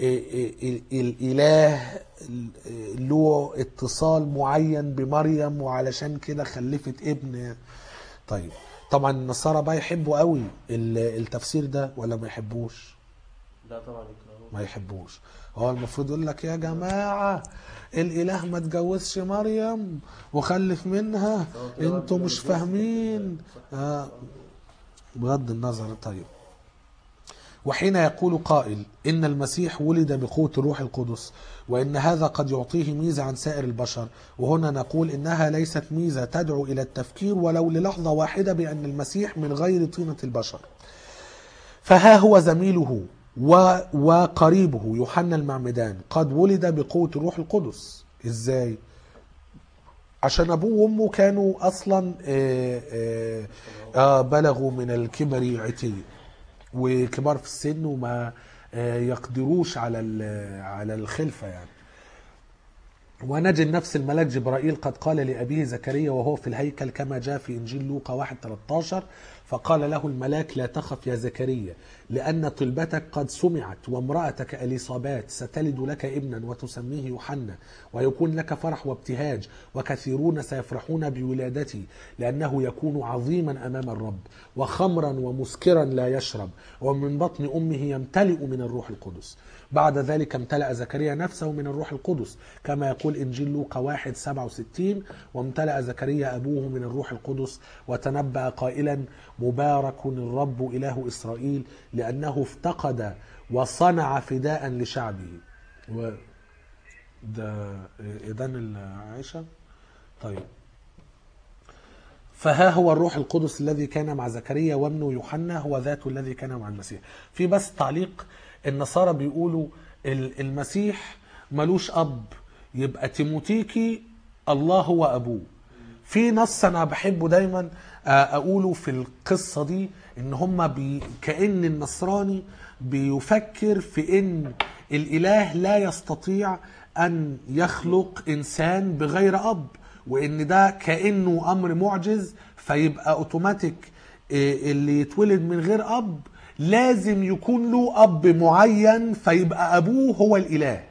الإله له اتصال معين بمريم وعلشان كده خلفت ابن طيب طبعا النصارى بقى يحبوا قوي التفسير ده ولا ما يحبوش لا طبعا يكرهوه ما يحبوش هو المفروض يقول لك يا جماعة الإله ما تجوزش مريم وخلف منها انتوا مش فاهمين آه بغض النظر طيب وحين يقول قائل إن المسيح ولد بقوة الروح القدس وإن هذا قد يعطيه ميزة عن سائر البشر وهنا نقول إنها ليست ميزة تدعو إلى التفكير ولو للحظة واحدة بأن المسيح من غير طينة البشر فها هو زميله و... وقريبه يوحنا المعمدان قد ولد بقوة الروح القدس ازاي عشان ابوه وامه كانوا اصلا آه، آه، آه، بلغوا من الكبر عتية وكبار في السن وما آه، يقدروش على ال- على الخلفة يعني ونجد نفس الملاك جبرائيل قد قال لأبيه زكريا وهو في الهيكل كما جاء في إنجيل لوقا 1 13 فقال له الملاك لا تخف يا زكريا لأن طلبتك قد سمعت وامرأتك أليصابات ستلد لك ابنا وتسميه يوحنا ويكون لك فرح وابتهاج وكثيرون سيفرحون بولادته لأنه يكون عظيما أمام الرب وخمرا ومسكرا لا يشرب ومن بطن أمه يمتلئ من الروح القدس بعد ذلك امتلأ زكريا نفسه من الروح القدس كما يقول إنجيل لوقا 1 67 وامتلأ زكريا أبوه من الروح القدس وتنبأ قائلا مبارك الرب إله إسرائيل لأنه افتقد وصنع فداء لشعبه و ده إذن العائشة طيب فها هو الروح القدس الذي كان مع زكريا وابنه يوحنا هو ذاته الذي كان مع المسيح في بس تعليق النصارى بيقولوا ال- المسيح ملوش اب يبقى تيموتيكي الله هو ابوه في نص انا بحبه دايما آه، اقوله في القصه دي ان هم بي كان النصراني بيفكر في ان الاله لا يستطيع ان يخلق انسان بغير اب وان ده كانه امر معجز فيبقى اوتوماتيك إيه، اللي يتولد من غير اب لازم يكون له اب معين فيبقى ابوه هو الاله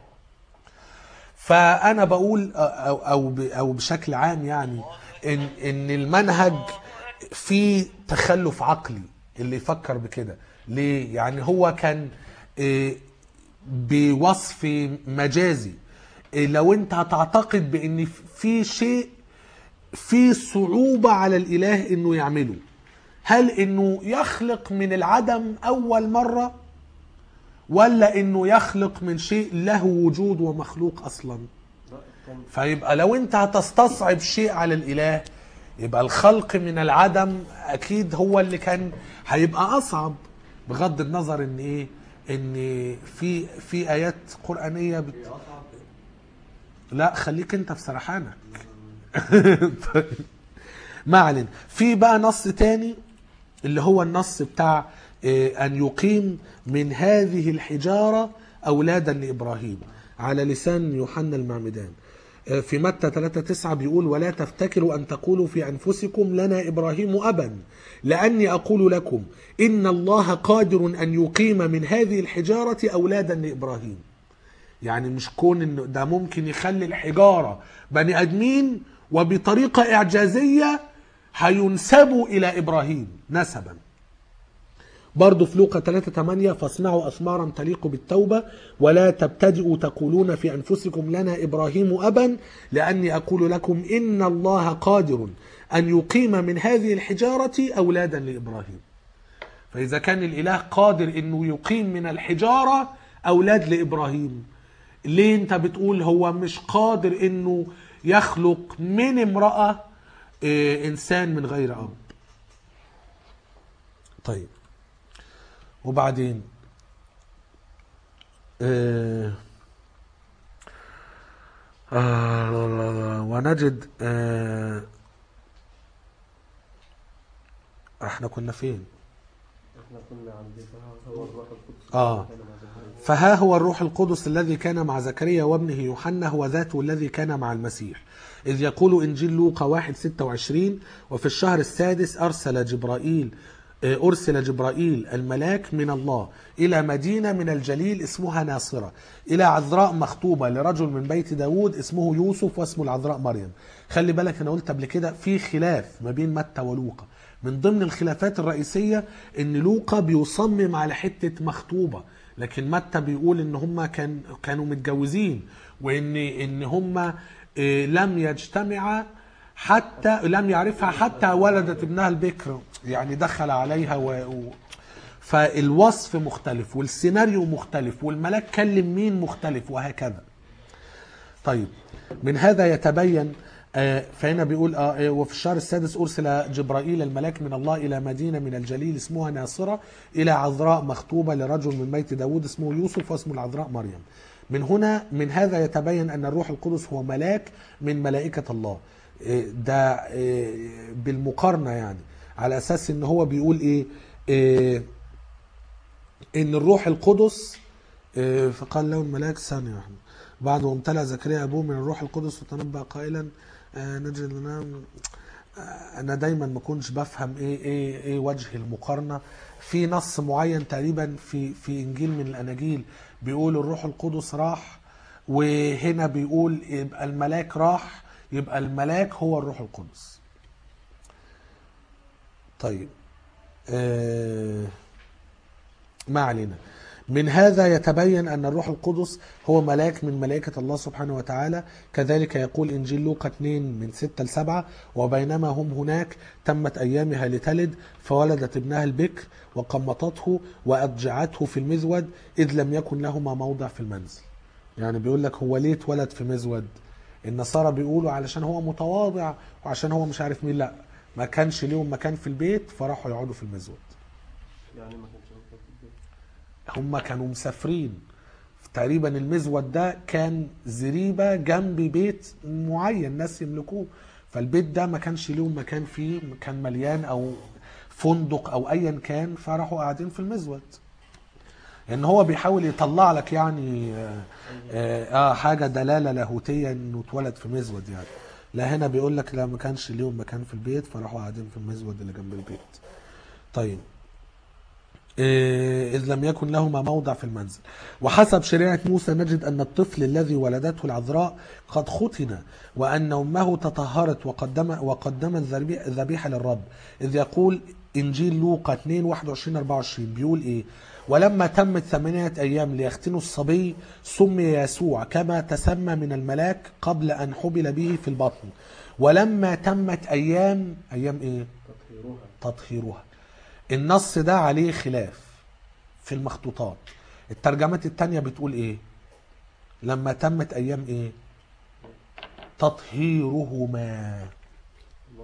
فانا بقول او او ب- او بشكل عام يعني ان ان المنهج فيه تخلف عقلي اللي يفكر بكده ليه يعني هو كان إيه، بوصف مجازي إيه، لو انت هتعتقد بان في شيء في صعوبة على الإله إنه يعمله هل إنه يخلق من العدم أول مرة ولا إنه يخلق من شيء له وجود ومخلوق أصلا لا كان فيبقى لو أنت هتستصعب شيء على الإله يبقى الخلق من العدم أكيد هو اللي كان هيبقى أصعب بغض النظر إن إيه إن في في آيات قرآنية بت... لا خليك أنت في سرحانك طيب. ما علينا في بقى نص تاني اللي هو النص بتاع آه، أن يقيم من هذه الحجارة أولادا لإبراهيم على لسان يوحنا المعمدان آه، في متى 3 9 بيقول ولا تفتكروا أن تقولوا في أنفسكم لنا إبراهيم أبا لأني أقول لكم إن الله قادر أن يقيم من هذه الحجارة أولادا لإبراهيم يعني مش كون ان ده ممكن يخلي الحجاره بني ادمين وبطريقه اعجازيه هينسبوا الى ابراهيم نسبا برضه في لوقا 3 8 فاصنعوا اثمارا تليق بالتوبه ولا تبتدئوا تقولون في انفسكم لنا ابراهيم ابا لاني اقول لكم ان الله قادر ان يقيم من هذه الحجاره اولادا لابراهيم فإذا كان الإله قادر إنه يقيم من الحجارة أولاد لإبراهيم ليه أنت بتقول هو مش قادر إنه يخلق من امرأة آه، إنسان من غير أب طيب وبعدين آه آه ونجد آه احنا كنا فين؟ احنا كنا عند هو الروح القدس آه. كان مع زكريا. فها هو الروح القدس الذي كان مع زكريا وابنه يوحنا هو ذاته الذي كان مع المسيح إذ يقول إنجيل لوقا 1 26 وفي الشهر السادس أرسل جبرائيل آه، أرسل جبرائيل الملاك من الله إلى مدينة من الجليل اسمها ناصرة إلى عذراء مخطوبة لرجل من بيت داود اسمه يوسف واسمه العذراء مريم خلي بالك أنا قلت قبل كده في خلاف ما بين متى ولوقا من ضمن الخلافات الرئيسية ان لوقا بيصمم على حتة مخطوبة لكن متى بيقول ان هم كان كانوا متجوزين وان ان هم آه، لم يجتمعا حتى لم يعرفها حتى ولدت ابنها البكر يعني دخل عليها و... و... فالوصف مختلف والسيناريو مختلف والملاك كلم مين مختلف وهكذا طيب من هذا يتبين آه، فهنا بيقول آه، آه، وفي الشهر السادس أرسل جبرائيل الملاك من الله إلى مدينة من الجليل اسمها ناصرة إلى عذراء مخطوبة لرجل من بيت داود اسمه يوسف واسمه العذراء مريم من هنا من هذا يتبين أن الروح القدس هو ملاك من ملائكة الله آه، ده آه، بالمقارنة يعني على أساس أن هو بيقول إيه آه، ان الروح القدس آه، فقال له الملاك ثانية واحدة بعد ما امتلأ زكريا ابوه من الروح القدس وتنبأ قائلا آه، نجد لنا آه، انا دايما ما كنتش بفهم ايه ايه ايه وجه المقارنه في نص معين تقريبا في في انجيل من الاناجيل بيقول الروح القدس راح وهنا بيقول يبقى الملاك راح يبقى الملاك هو الروح القدس طيب آه ما علينا من هذا يتبين أن الروح القدس هو ملاك من ملائكة الله سبحانه وتعالى كذلك يقول إنجيل لوقا 2 من 6 ل 7 وبينما هم هناك تمت أيامها لتلد فولدت ابنها البكر وقمطته وأضجعته في المزود إذ لم يكن لهما موضع في المنزل يعني بيقول لك هو ليه اتولد في مزود النصارى بيقولوا علشان هو متواضع وعشان هو مش عارف مين لا ما كانش ليهم مكان في البيت فراحوا يقعدوا في المزود يعني ما كانش ممكن في البيت هم كانوا مسافرين تقريبا المزود ده كان زريبة جنب بيت معين ناس يملكوه فالبيت ده ما كانش ليهم مكان فيه كان مليان او فندق او ايا كان فراحوا قاعدين في المزود ان هو بيحاول يطلع لك يعني آه, آه, اه حاجه دلاله لاهوتيه انه اتولد في مزود يعني لا هنا بيقول لك لا ما كانش ليهم مكان في البيت فراحوا قاعدين في المزود اللي جنب البيت طيب إيه، إذ لم يكن لهما موضع في المنزل وحسب شريعة موسى نجد أن الطفل الذي ولدته العذراء قد ختن وأن أمه تطهرت وقدم وقدمت ذبي- ذبيحة للرب إذ يقول إنجيل لوقا 2 21 24 بيقول إيه ولما تمت ثمانية أيام ليختنوا الصبي سمي يسوع كما تسمى من الملاك قبل أن حبل به في البطن ولما تمت أيام أيام إيه تطهيرها تطهيرها النص ده عليه خلاف في المخطوطات الترجمات التانية بتقول ايه لما تمت ايام ايه تطهيرهما والله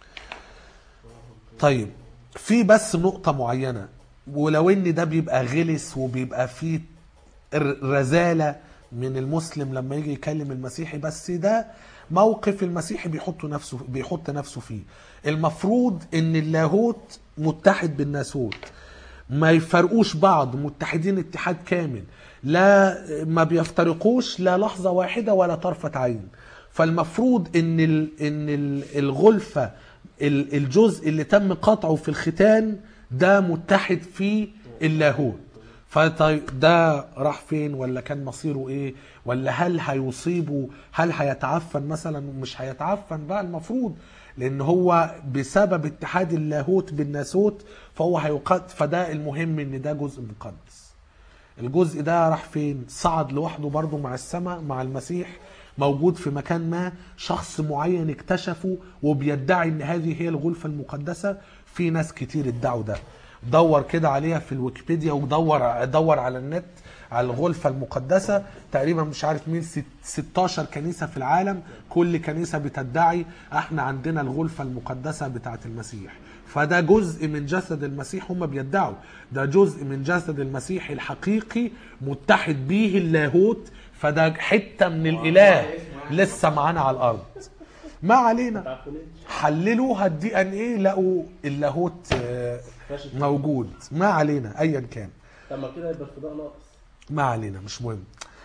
طيب في بس نقطة معينة ولو ان ده بيبقى غلس وبيبقى فيه ر- رزالة من المسلم لما يجي يكلم المسيحي بس ده موقف المسيحي بيحط نفسه بيحط نفسه فيه المفروض ان اللاهوت متحد بالناسوت ما يفرقوش بعض متحدين اتحاد كامل لا ما بيفترقوش لا لحظة واحدة ولا طرفة عين فالمفروض ان ال ان ال الغلفة ال- الجزء اللي تم قطعه في الختان ده متحد فيه اللاهوت فطيب ده راح فين ولا كان مصيره ايه ولا هل هيصيبه هل هيتعفن مثلا مش هيتعفن بقى المفروض لان هو بسبب اتحاد اللاهوت بالناسوت فهو هيقد فده المهم ان ده جزء مقدس الجزء ده راح فين صعد لوحده برضه مع السماء مع المسيح موجود في مكان ما شخص معين اكتشفه وبيدعي ان هذه هي الغرفة المقدسة في ناس كتير ادعوا ده دور كده عليها في الويكيبيديا ودور دور على النت على الغرفة المقدسة تقريبا مش عارف مين ست- 16 كنيسة في العالم كل كنيسة بتدعي احنا عندنا الغرفة المقدسة بتاعت المسيح فده جزء من جسد المسيح هم بيدعوا ده جزء من جسد المسيح الحقيقي متحد به اللاهوت فده حتة من الإله لسه معانا على الأرض ما علينا تعرفونيش حللوها الدي ان ايه لقوا اللاهوت آه، فاشل موجود ما علينا ايا كان طب ما كده يبقى الفضاء ناقص ما علينا مش مهم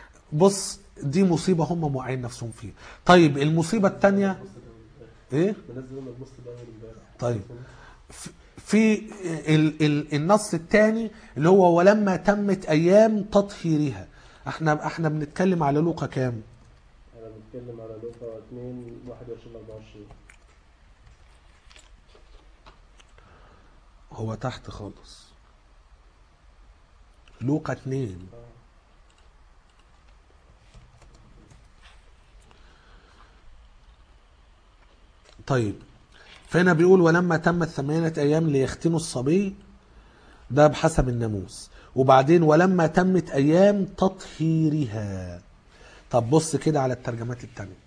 بص دي مصيبة هم موقعين نفسهم فيها طيب المصيبة التانية ايه منزل لنا البوست ده اول امبارح طيب في- في ال ال النص الثاني اللي هو ولما تمت ايام تطهيرها احنا احنا بنتكلم على لوقا كام انا بتكلم على لوقا 2 21 24 هو تحت خالص لوقا 2 طيب فهنا بيقول ولما تمت ثمانية أيام ليختنوا الصبي ده بحسب الناموس وبعدين ولما تمت أيام تطهيرها طب بص كده على الترجمات التانية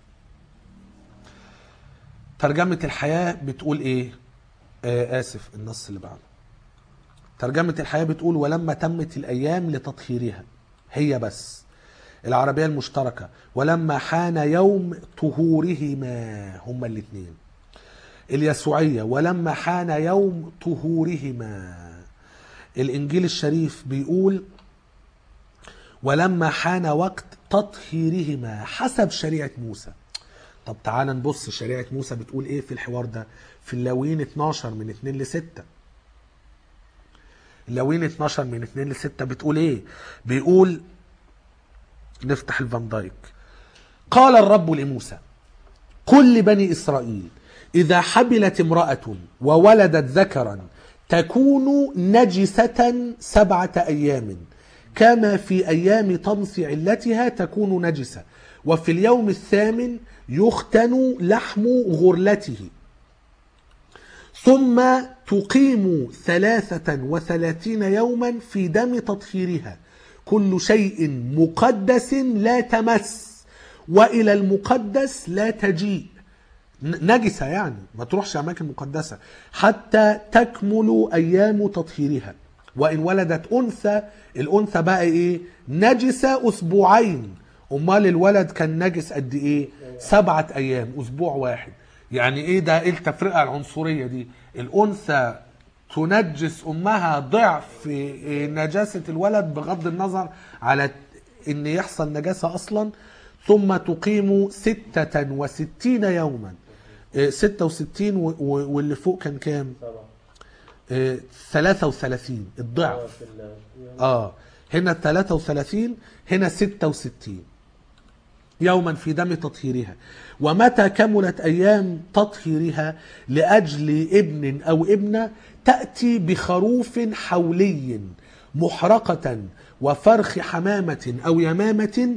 ترجمة الحياة بتقول إيه آه آسف النص اللي بعده ترجمة الحياة بتقول ولما تمت الأيام لتطهيرها هي بس العربية المشتركة ولما حان يوم طهورهما هما الاثنين اليسوعية ولما حان يوم طهورهما الإنجيل الشريف بيقول ولما حان وقت تطهيرهما حسب شريعة موسى طب تعال نبص شريعة موسى بتقول ايه في الحوار ده في اللاويين 12 من 2 ل 6 اللاويين 12 من 2 ل 6 بتقول ايه بيقول نفتح الفان دايك قال الرب لموسى قل لبني إسرائيل إذا حبلت امرأة وولدت ذكرا تكون نجسة سبعة أيام كما في أيام طمس علتها تكون نجسة وفي اليوم الثامن يختن لحم غرلته ثم تقيم ثلاثة وثلاثين يوما في دم تطهيرها كل شيء مقدس لا تمس وإلى المقدس لا تجيء ن- نجسة يعني ما تروحش أماكن مقدسة حتى تكمل أيام تطهيرها وإن ولدت أنثى الأنثى بقى إيه نجسة أسبوعين أمال الولد كان نجس قد إيه سبعة أيام أسبوع واحد يعني إيه ده إيه التفرقة العنصرية دي الأنثى تنجس أمها ضعف إيه، نجاسة الولد بغض النظر على إن يحصل نجاسة أصلا ثم تقيم ستة وستين يوما إيه، ستة وستين و- و- واللي فوق كان كام سبعة إيه، ثلاثة وثلاثين آه، الضعف في ال- اه هنا 33 هنا 66 يوما في دم تطهيرها ومتى كملت ايام تطهيرها لاجل ابن او ابنه تاتي بخروف حولي محرقه وفرخ حمامه او يمامه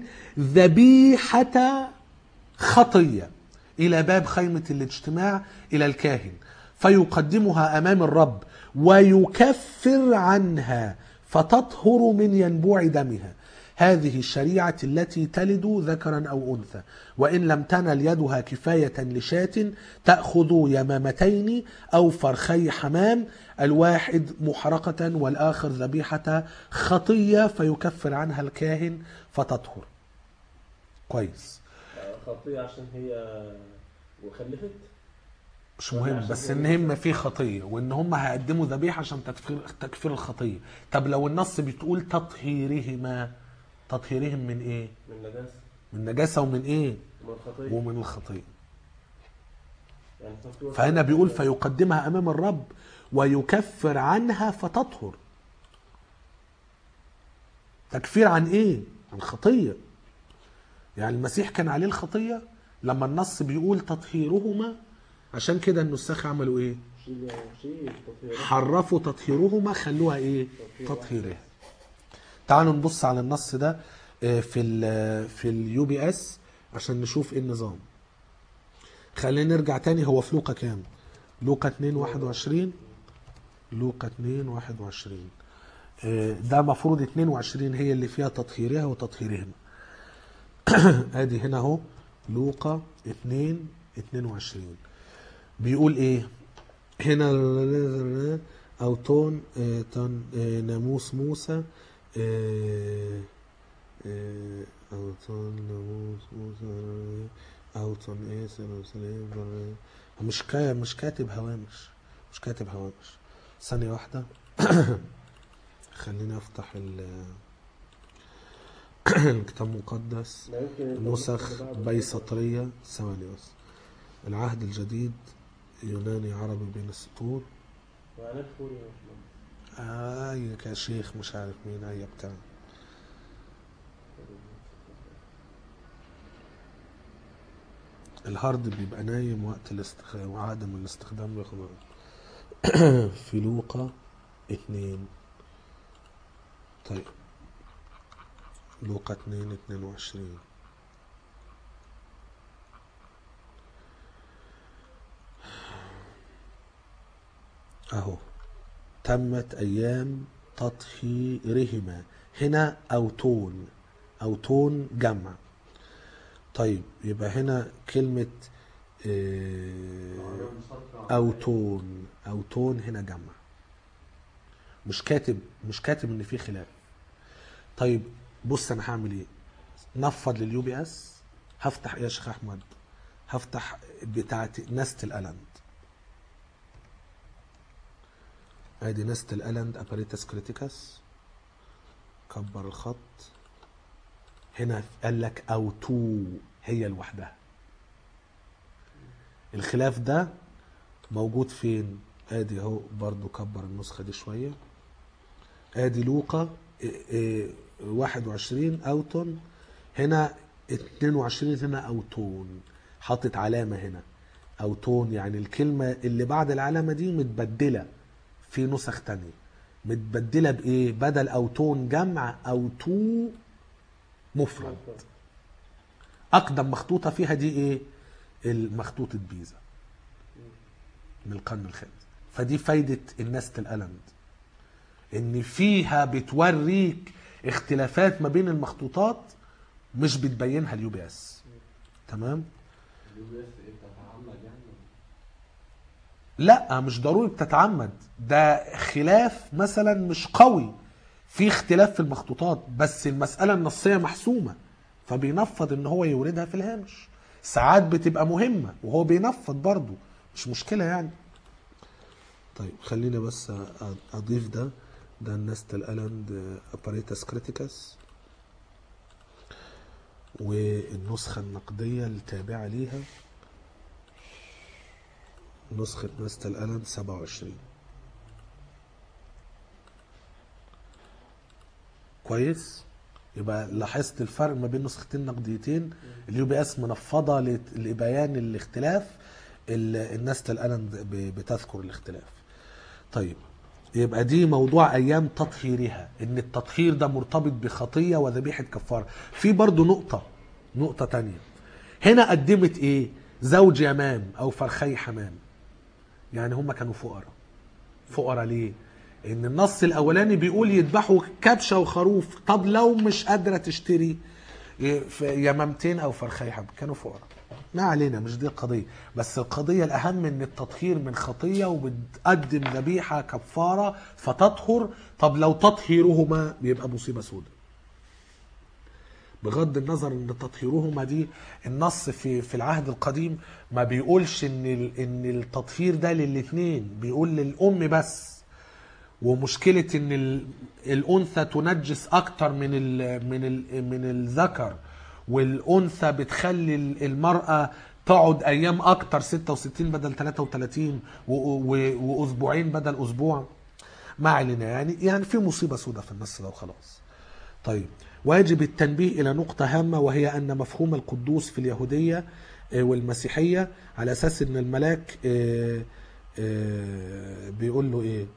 ذبيحه خطيه الى باب خيمه الاجتماع الى الكاهن فيقدمها امام الرب ويكفر عنها فتطهر من ينبوع دمها هذه الشريعه التي تلد ذكرا او انثى وان لم تنل يدها كفايه لشاة تاخذ يمامتين او فرخي حمام الواحد محرقه والاخر ذبيحه خطيه فيكفر عنها الكاهن فتطهر كويس آه، خطية عشان هي وخلفت مش مهم بس ان هم في خطيه وان هم هيقدموا ذبيحه عشان تكفير تكفير الخطيه طب لو النص بتقول تطهيرهما تطهيرهم من ايه من نجاسة من نجاسه ومن ايه من الخطية ومن الخطيه يعني تطهير- فهنا بيقول فيقدمها امام الرب ويكفر عنها فتطهر تكفير عن ايه عن خطيه يعني المسيح كان عليه الخطيه لما النص بيقول تطهيرهما عشان كده النساخ عملوا ايه شيل يعني شيل تطهير حرفوا تطهيرهما خلوها ايه تطهيرها تعالوا نبص على النص ده آه، في ال في اليو بي اس عشان نشوف ايه النظام خلينا نرجع تاني هو في لوقا كام لوقا 2 21 لوقا 2 21 آه، ده مفروض 22 هي اللي فيها تطهيرها وتطهيرهما ادي هنا اهو لوقا 2 22 بيقول ايه هنا او تون آه، تون آه، ناموس موسى آه، آه، او تون ناموس موسى او تون ايه سلام سلام مش كا مش كاتب هوامش مش كاتب هوامش ثانية واحدة خليني افتح ال- الكتاب المقدس ما يمكن أنت نسخ اللي بعده بيسطرية ثواني بس العهد الجديد يوناني عربي بين السطور وعناد فوري يا باشمهندس. اي كشيخ مش عارف مين اي بتاع الهارد بيبقى نايم وقت الاستخدام وعدم الاستخدام بياخد وقت. في لوقا اتنين طيب لوقا 2 22 اهو تمت ايام تطهيرهما هنا اوتون اوتون جمع طيب يبقى هنا كلمة آه، اوتون اوتون هنا جمع مش كاتب مش كاتب ان في خلاف طيب بص انا هعمل ايه نفض لليو بي اس هفتح ايه يا شيخ احمد هفتح بتاعت نست الالاند ادي نست الالاند اباريتس كريتيكس كبر الخط هنا قال لك او تو هي لوحدها الخلاف ده موجود فين ادي اهو برضو كبر النسخه دي شويه ادي لوقا إيه إيه 21 اوتون هنا 22 هنا اوتون حاطط علامه هنا اوتون يعني الكلمه اللي بعد العلامه دي متبدله في نسخ تانية متبدله بايه بدل اوتون جمع اوتو مفرد اقدم مخطوطه فيها دي ايه المخطوطه بيزا من القرن الخامس فدي فايده النست الالاند ان فيها بتوريك اختلافات ما بين المخطوطات مش بتبينها اليو بي اس تمام لا مش ضروري بتتعمد ده خلاف مثلا مش قوي في اختلاف في المخطوطات بس المسألة النصية محسومة فبينفض ان هو يوردها في الهامش ساعات بتبقى مهمة وهو بينفض برضه مش مشكلة يعني طيب خلينا بس أ- اضيف ده ده النست الالاند اباريتس كريتيكس والنسخة النقدية التابعة ليها نسخة نست الالاند 27 كويس يبقى لاحظت الفرق ما بين نسختين نقديتين اليو بي اس منفضه لت- لبيان الاختلاف ال- النست الالاند ب- بتذكر الاختلاف طيب يبقى دي موضوع ايام تطهيرها ان التطهير ده مرتبط بخطيه وذبيحه كفاره في برضو نقطه نقطه تانية هنا قدمت ايه زوج يمام او فرخي حمام يعني هم كانوا فقراء فقراء ليه ان النص الاولاني بيقول يذبحوا كبشه وخروف طب لو مش قادره تشتري ي- ف- يمامتين او فرخي حب كانوا فقراء ما علينا مش دي القضيه بس القضيه الاهم ان التطهير من خطيه وبتقدم ذبيحه كفاره فتطهر طب لو تطهيرهما بيبقى مصيبه سوداء بغض النظر ان تطهيرهما دي النص في في العهد القديم ما بيقولش ان ال- ان التطهير ده للاثنين بيقول للام بس ومشكله ان ال- الانثى تنجس اكتر من ال من ال من الذكر والانثى بتخلي ال- المراه تقعد ايام اكتر 66 بدل 33 و- و- واسبوعين بدل اسبوع ما علينا يعني يعني في مصيبه سوداء في النص ده وخلاص طيب ويجب التنبيه إلى نقطة هامة وهي أن مفهوم القدوس في اليهودية آه، والمسيحية على أساس أن الملاك آه، آه، بيقول له إيه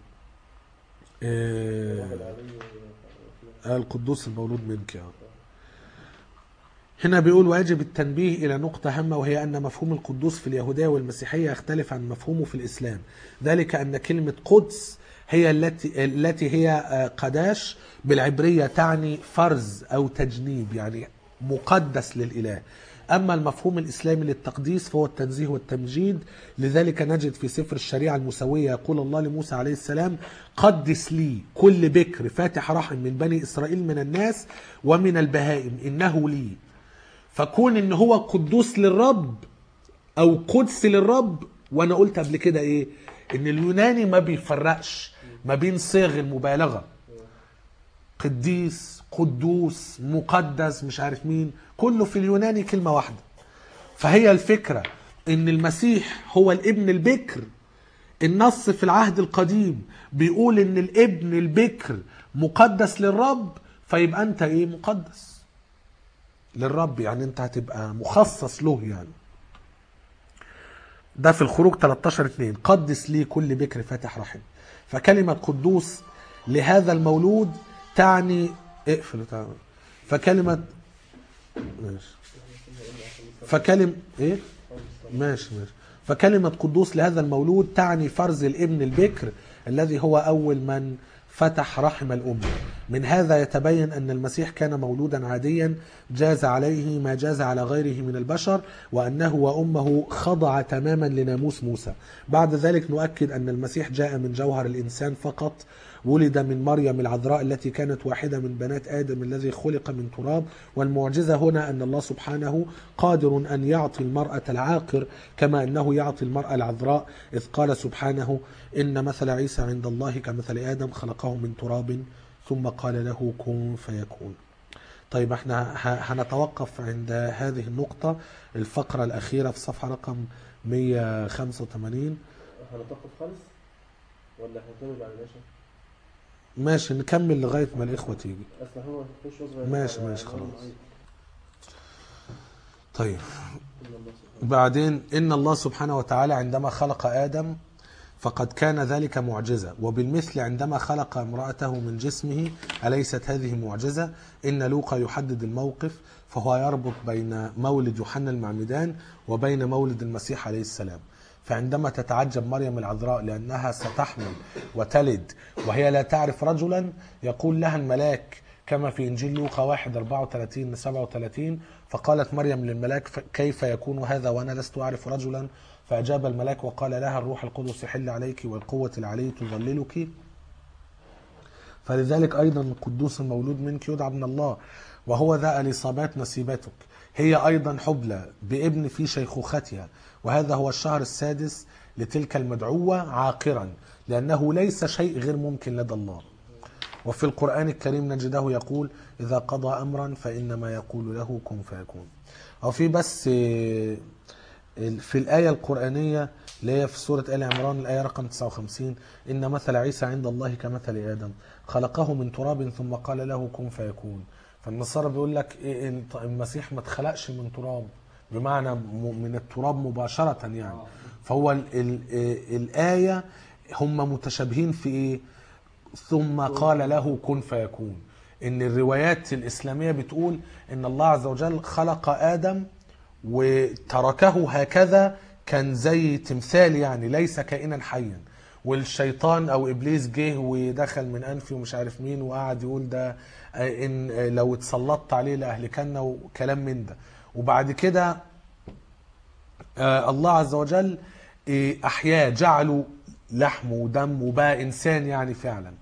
آه، القدوس المولود منك يعني. هنا بيقول ويجب التنبيه إلى نقطة هامة وهي أن مفهوم القدوس في اليهودية والمسيحية يختلف عن مفهومه في الإسلام ذلك أن كلمة قدس هي التي التي هي آه، قداش بالعبرية تعني فرز أو تجنيب يعني مقدس للإله أما المفهوم الإسلامي للتقديس فهو التنزيه والتمجيد لذلك نجد في سفر الشريعة المسوية يقول الله لموسى عليه السلام قدس لي كل بكر فاتح رحم من بني إسرائيل من الناس ومن البهائم إنه لي فكون ان هو قدوس للرب او قدس للرب وانا قلت قبل كده ايه ان اليوناني ما بيفرقش ما بين صيغ المبالغه قديس قدوس مقدس مش عارف مين كله في اليوناني كلمه واحده فهي الفكره ان المسيح هو الابن البكر النص في العهد القديم بيقول ان الابن البكر مقدس للرب فيبقى انت ايه مقدس للرب يعني انت هتبقى مخصص له يعني ده في الخروج 13 2 قدس لي كل بكر فاتح رحم فكلمة قدوس لهذا المولود تعني اقفل تعال. فكلمة ماشي فكلم ايه ماشي ماشي فكلمة قدوس لهذا المولود تعني فرز الابن البكر الذي هو أول من فتح رحم الأم من هذا يتبين أن المسيح كان مولودا عاديا جاز عليه ما جاز على غيره من البشر وأنه وأمه خضع تماما لناموس موسى بعد ذلك نؤكد أن المسيح جاء من جوهر الإنسان فقط ولد من مريم العذراء التي كانت واحدة من بنات آدم الذي خلق من تراب والمعجزة هنا أن الله سبحانه قادر أن يعطي المرأة العاقر كما أنه يعطي المرأة العذراء إذ قال سبحانه إن مثل عيسى عند الله كمثل آدم خلقه من تراب ثم قال له كن فيكون طيب احنا ه- هنتوقف عند هذه النقطة الفقرة الأخيرة في صفحة رقم 185 هنتوقف خالص ولا هنكمل بعد العشاء؟ ماشي نكمل لغاية ما الإخوة تيجي اصل هو مفيش وصفه ماشي، على- ماشي، على- خلاص. طيب إن الله سبحانه. بعدين إن الله سبحانه وتعالى عندما خلق آدم فقد كان ذلك معجزة وبالمثل عندما خلق امرأته من جسمه أليست هذه معجزة إن لوقا يحدد الموقف فهو يربط بين مولد يوحنا المعمدان وبين مولد المسيح عليه السلام فعندما تتعجب مريم العذراء لأنها ستحمل وتلد وهي لا تعرف رجلا يقول لها الملاك كما في إنجيل لوقا 1 34 ل 37 فقالت مريم للملاك "ف- كيف يكون هذا وأنا لست أعرف رجلا فأجاب الملاك وقال لها الروح القدس يحل عليك والقوة العلي تظللك فلذلك أيضا القدوس المولود منك يدعى ابن الله وهو ذا اليصابات نسيبتك هي أيضا حبلى بابن في شيخوختها وهذا هو الشهر السادس لتلك المدعوة عاقرا لأنه ليس شيء غير ممكن لدى الله وفي القرآن الكريم نجده يقول إذا قضى أمرا فإنما يقول له كن فيكون أو في بس آه، في الآية القرآنية اللي هي في سورة آل عمران الآية رقم 59 إن مثل عيسى عند الله كمثل آدم خلقه من تراب ثم قال له كن فيكون فالنصارى بيقول لك إيه إنت- المسيح ما اتخلقش من تراب بمعنى م- من التراب مباشرة يعني فهو ال ال الآية هم متشابهين في إيه ثم قال له كن فيكون ان الروايات الاسلاميه بتقول ان الله عز وجل خلق ادم وتركه هكذا كان زي تمثال يعني ليس كائنا حيا والشيطان او ابليس جه ودخل من انفي ومش عارف مين وقعد يقول ده آه، ان آه، لو اتسلطت عليه لاهلكنا وكلام من ده وبعد كده آه، الله عز وجل آه، احياه جعله لحم ودم وبقى انسان يعني فعلا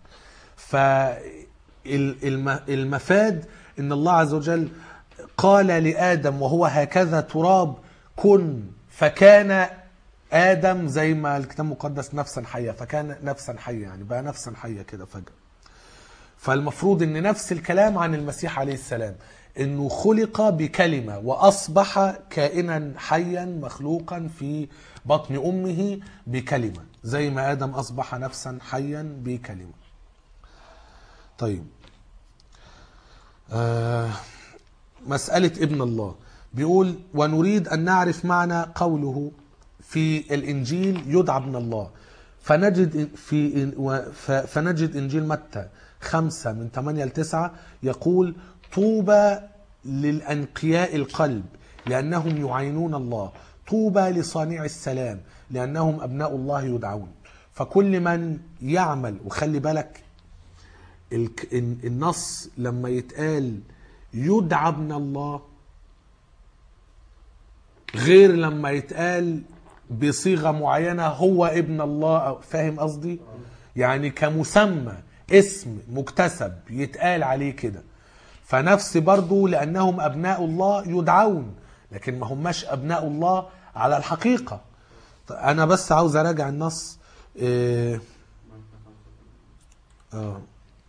فالمفاد ان الله عز وجل قال لادم وهو هكذا تراب كن فكان ادم زي ما الكتاب المقدس نفسا حيه فكان نفسا حيه يعني بقى نفسا حيه كده فجاه فالمفروض ان نفس الكلام عن المسيح عليه السلام انه خلق بكلمه واصبح كائنا حيا مخلوقا في بطن امه بكلمه زي ما ادم اصبح نفسا حيا بكلمه طيب آه مساله ابن الله بيقول ونريد ان نعرف معنى قوله في الانجيل يدعى ابن الله فنجد في ف- فنجد انجيل متى خمسة من 8 ل 9 يقول طوبى للانقياء القلب لانهم يعينون الله طوبى لصانع السلام لانهم ابناء الله يدعون فكل من يعمل وخلي بالك الك- الن- النص لما يتقال يدعى ابن الله غير لما يتقال بصيغه معينه هو ابن الله أو- فاهم قصدي يعني كمسمى اسم مكتسب يتقال عليه كده فنفس برضو لانهم ابناء الله يدعون لكن ما هماش ابناء الله على الحقيقه ط- انا بس عاوز اراجع النص إيه اه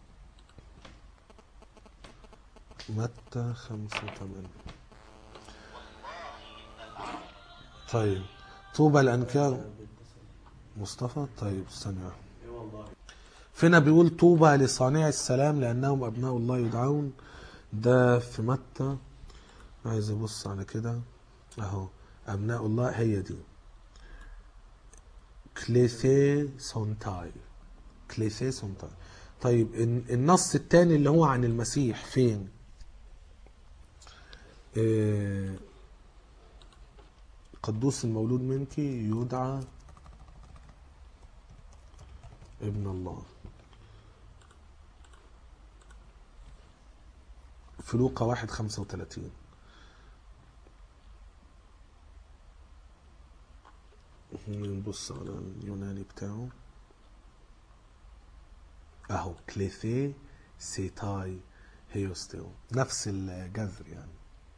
متى خمسة وثمانية طيب طوبى الأنكار مصطفى طيب استنى فينا بيقول طوبى لصانع السلام لأنهم أبناء الله يدعون ده في متى عايز أبص على كده أهو أبناء الله هي دي كليثي سونتاي كليثي سونتاي طيب الن- النص الثاني اللي هو عن المسيح فين آه، قدوس المولود منك يدعى ابن الله في لوقا واحد خمسة وتلاتين نبص على اليوناني بتاعه اهو كليثي سيتاي هيوستيو نفس الجذر يعني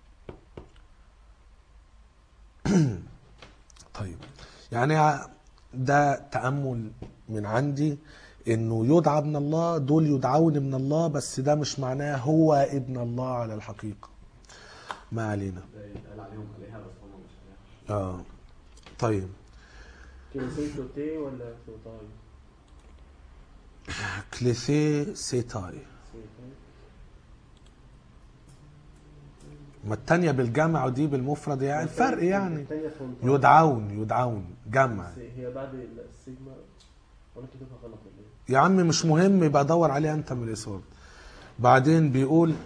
طيب يعني ده تأمل من عندي انه يدعى ابن الله دول يدعون ابن الله بس ده مش معناه هو ابن الله على الحقيقة ما علينا ده يتقال عليهم عليها بس هم مش عليها اه طيب كنيسين توتي ولا توتاي؟ كليثي سيتاي سيتاي. ما التانية بالجمع ودي بالمفرد يعني الفرق يعني التانية فونتاي. يدعون يدعون جمع بس هي بعد السيجما وانا كاتبها غلط ولا ايه؟ يا عم مش مهم يبقى دور عليها انت من الإصابة بعدين بيقول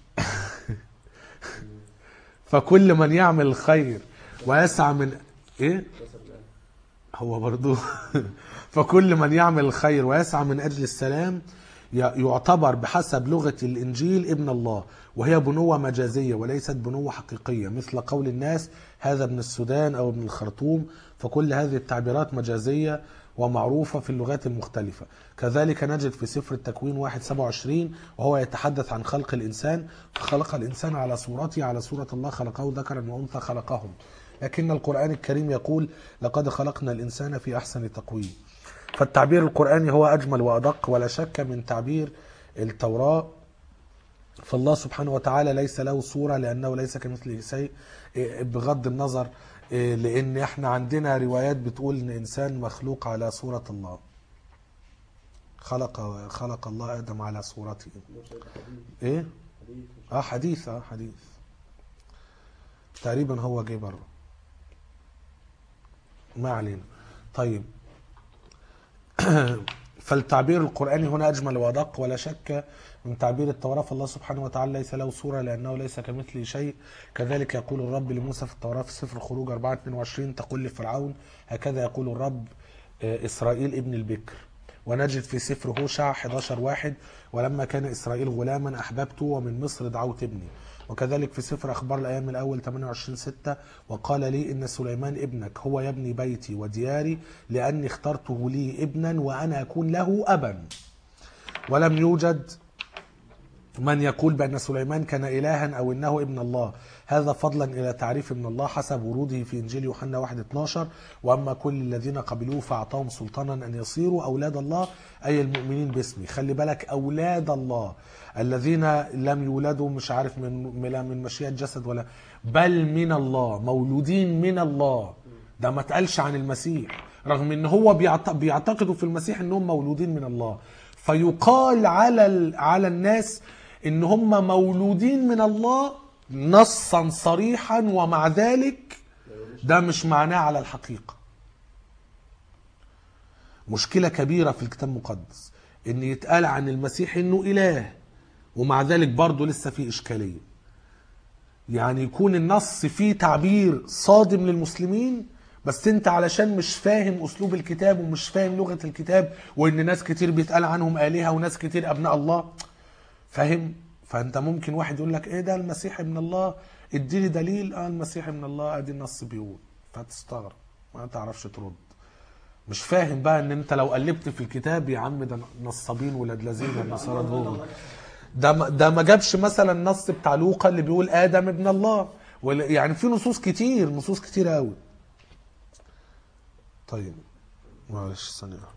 فكل من يعمل الخير ويسعى من ايه كسر الآن هو برضو فكل من يعمل الخير ويسعى من أجل السلام ي- يعتبر بحسب لغة الإنجيل ابن الله وهي بنوة مجازية وليست بنوة حقيقية مثل قول الناس هذا ابن السودان أو ابن الخرطوم فكل هذه التعبيرات مجازية ومعروفة في اللغات المختلفة كذلك نجد في سفر التكوين 127 وهو يتحدث عن خلق الإنسان فخلق الإنسان على صورته على صورة الله خلقه ذكرا وأنثى خلقهم لكن القرآن الكريم يقول لقد خلقنا الإنسان في أحسن تقويم فالتعبير القرآني هو أجمل وأدق ولا شك من تعبير التوراة فالله سبحانه وتعالى ليس له صورة لأنه ليس كمثله شيء إيه، بغض النظر إيه، لأن احنا عندنا روايات بتقول إن إنسان مخلوق على صورة الله خلق خلق الله آدم على صورته مش هيبقى حديث إيه؟ حديث مش اه حديث اه حديث تقريبا هو جه بره ما علينا طيب فالتعبير القرآني هنا أجمل وأدق ولا شك من تعبير التوراة فالله سبحانه وتعالى ليس له صورة لأنه ليس كمثله شيء كذلك يقول الرب لموسى في التوراة في سفر الخروج 4 22 تقول لفرعون هكذا يقول الرب آه، إسرائيل ابن البكر ونجد في سفر هوشع 11 واحد ولما كان إسرائيل غلاما أحببته ومن مصر دعوت ابني وكذلك في سفر أخبار الأيام الأول 28 6 وقال لي إن سليمان ابنك هو يبني بيتي ودياري لأني اخترته لي ابنا وأنا أكون له أبا ولم يوجد من يقول بأن سليمان كان إلها أو إنه ابن الله هذا فضلا إلى تعريف ابن الله حسب وروده في إنجيل يوحنا 1 12 وأما كل الذين قبلوه فأعطاهم سلطانا أن يصيروا أولاد الله أي المؤمنين باسمي خلي بالك أولاد الله الذين لم يولدوا مش عارف من من- لا من مشيئة جسد ولا بل من الله مولودين من الله ده ما اتقالش عن المسيح رغم ان هو بيعت- بيعتقدوا في المسيح انهم مولودين من الله فيقال على ال- على الناس ان هم مولودين من الله نصا صريحا ومع ذلك ده مش معناه على الحقيقه مشكله كبيره في الكتاب المقدس ان يتقال عن المسيح انه اله ومع ذلك برضه لسه في اشكاليه يعني يكون النص فيه تعبير صادم للمسلمين بس انت علشان مش فاهم اسلوب الكتاب ومش فاهم لغه الكتاب وان ناس كتير بيتقال عنهم الهه وناس كتير ابناء الله فاهم فانت ممكن واحد يقول لك ايه ده المسيح ابن الله اديني دليل اه المسيح ابن الله ادي النص بيقول فتستغرب ما تعرفش ترد مش فاهم بقى ان انت لو قلبت في الكتاب يا عم ده نصابين ولاد لذين النصارى دول ده ما- ده ما جابش مثلا النص بتاع لوقا اللي بيقول ادم ابن الله ولا- يعني في نصوص كتير نصوص كتير قوي طيب معلش ثانيه واحدة.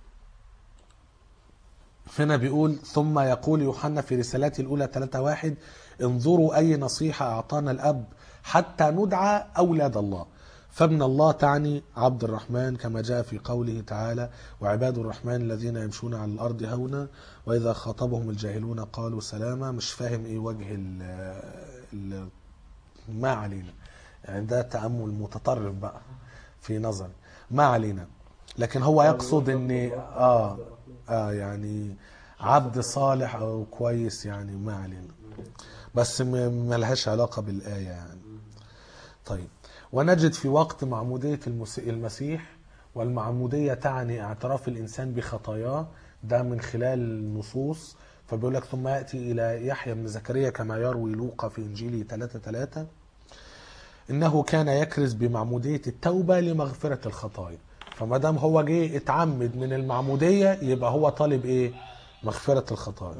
هنا بيقول ثم يقول يوحنا في رسالته الأولى 3 واحد انظروا أي نصيحة أعطانا الأب حتى ندعى أولاد الله فابن الله تعني عبد الرحمن كما جاء في قوله تعالى وعباد الرحمن الذين يمشون على الأرض هونا وإذا خاطبهم الجاهلون قالوا سلاما مش فاهم إيه وجه ال ال ما علينا يعني ده تأمل متطرف بقى في نظر ما علينا لكن هو يقصد ان اه اه يعني عبد صالح او كويس يعني ما علينا بس م- ملهاش علاقة بالآية يعني طيب ونجد في وقت معمودية المس- المسيح والمعمودية تعني اعتراف الإنسان بخطاياه ده من خلال النصوص فبيقول لك ثم يأتي إلى يحيى بن زكريا كما يروي لوقا في إنجيله 3 3 إنه كان يكرز بمعمودية التوبة لمغفرة الخطايا فما دام هو جه اتعمد من المعمودية يبقى هو طالب إيه؟ مغفرة الخطايا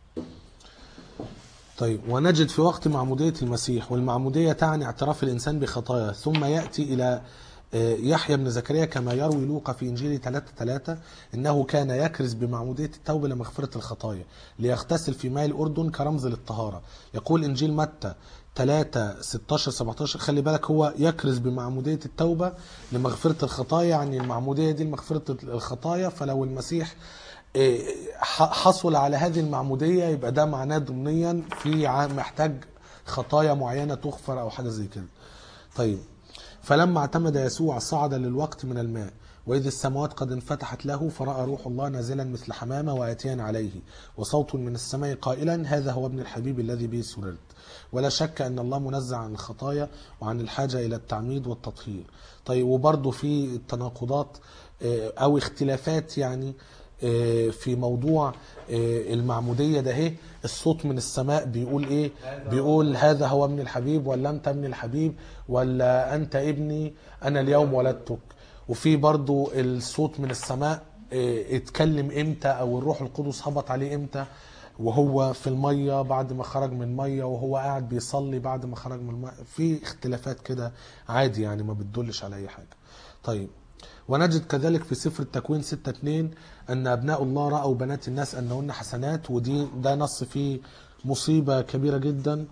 طيب ونجد في وقت معمودية المسيح والمعمودية تعني اعتراف الإنسان بخطاياه ثم يأتي إلى آه، يحيى بن زكريا كما يروي لوقا في إنجيل 3 3 إنه كان يكرز بمعمودية التوبة لمغفرة الخطايا ليغتسل في ماء الأردن كرمز للطهارة يقول إنجيل متى 3 16 17 خلي بالك هو يكرز بمعمودية التوبة لمغفرة الخطايا يعني المعمودية دي لمغفرة الخطايا فلو المسيح إيه، ح- حصل على هذه المعمودية يبقى ده معناه ضمنيا في ع- محتاج خطايا معينة تغفر أو حاجة زي كده طيب فلما اعتمد يسوع صعد للوقت من الماء وإذ السماوات قد انفتحت له فرأى روح الله نازلا مثل حمامة وآتيا عليه وصوت من السماء قائلا هذا هو ابن الحبيب الذي به سررت ولا شك أن الله منزع عن الخطايا وعن الحاجة إلى التعميد والتطهير طيب وبرضه في تناقضات آه، أو اختلافات يعني آه، في موضوع آه، المعمودية ده اهي الصوت من السماء بيقول ايه بيقول هذا هو ابن الحبيب ولا انت ابن الحبيب ولا انت ابني انا اليوم ولدتك وفي برضو الصوت من السماء آه، اتكلم امتى او الروح القدس هبط عليه امتى وهو في المية بعد ما خرج من المية وهو قاعد بيصلي بعد ما خرج من المية في اختلافات كده عادي يعني ما بتدلش على اي حاجة طيب ونجد كذلك في سفر التكوين 6 2 ان ابناء الله راوا بنات الناس انهن حسنات ودي ده نص فيه مصيبه كبيره جدا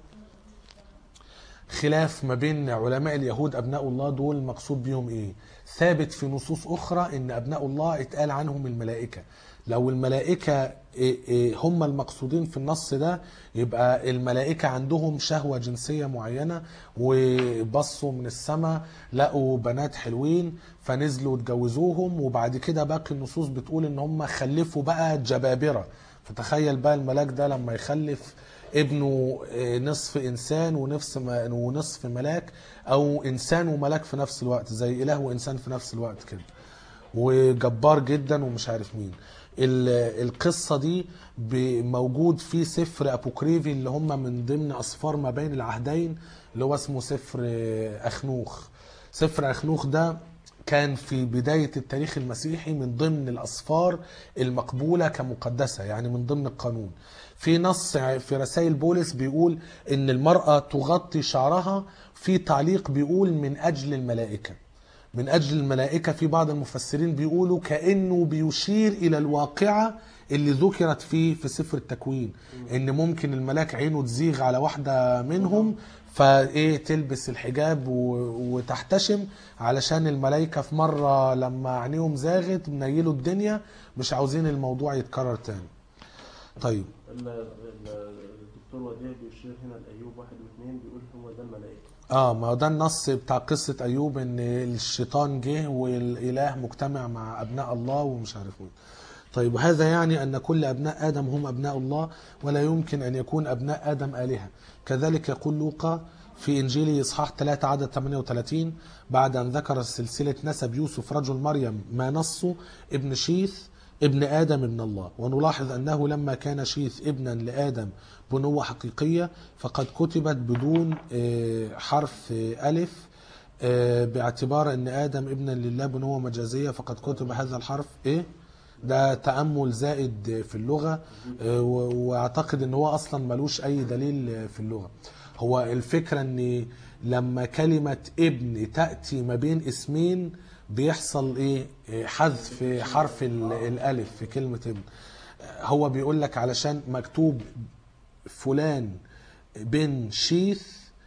خلاف ما بين علماء اليهود ابناء الله دول مقصود بيهم ايه ثابت في نصوص اخرى ان ابناء الله اتقال عنهم الملائكه لو الملائكه إيه إيه هم المقصودين في النص ده يبقى الملائكه عندهم شهوه جنسيه معينه وبصوا من السماء لقوا بنات حلوين فنزلوا اتجوزوهم وبعد كده باقي النصوص بتقول ان هم خلفوا بقى جبابره فتخيل بقى الملاك ده لما يخلف ابنه آه، نصف انسان ونصف م- ونصف ملاك او انسان وملاك في نفس الوقت زي اله وانسان في نفس الوقت كده وجبار جدا ومش عارف مين ال- القصة دي ب- موجود في سفر أبوكريفي اللي هم من ضمن أسفار ما بين العهدين اللي هو اسمه سفر آه، أخنوخ سفر أخنوخ ده كان في بداية التاريخ المسيحي من ضمن الأسفار المقبولة كمقدسة يعني من ضمن القانون في نص في رسائل بولس بيقول إن المرأة تغطي شعرها في تعليق بيقول من أجل الملائكة من أجل الملائكة في بعض المفسرين بيقولوا كأنه بيشير إلى الواقعة اللي ذكرت فيه في سفر التكوين إن ممكن الملاك عينه تزيغ على واحدة منهم فايه تلبس الحجاب و- وتحتشم علشان الملائكة في مرة لما عينيهم زاغت منيلوا الدنيا مش عاوزين الموضوع يتكرر تاني طيب ال- ال- الدكتور وديع بيشير هنا لايوب واحد واثنين بيقول هو ده الملائكه اه ما هو ده النص بتاع قصة أيوب إن الشيطان جه والإله مجتمع مع أبناء الله ومش عارف مين. طيب وهذا يعني أن كل أبناء آدم هم أبناء الله ولا يمكن أن يكون أبناء آدم آلهة. كذلك يقول لوقا في إنجيله إصحاح 3 عدد 38 بعد أن ذكر سلسلة نسب يوسف رجل مريم ما نصه ابن شيث ابن آدم ابن الله ونلاحظ أنه لما كان شيث ابنا لآدم بنوة حقيقية فقد كتبت بدون آه، حرف آه، ألف آه، باعتبار أن آدم ابنا لله بنوة مجازية فقد كتب هذا الحرف إيه؟ ده تأمل زائد في اللغة آه، و- واعتقد ان هو اصلا ملوش اي دليل في اللغة هو الفكرة ان لما كلمة ابن تأتي ما بين اسمين بيحصل ايه آه، حذف حرف ال- الالف في كلمة ابن آه، هو بيقول لك علشان مكتوب فلان بن شيث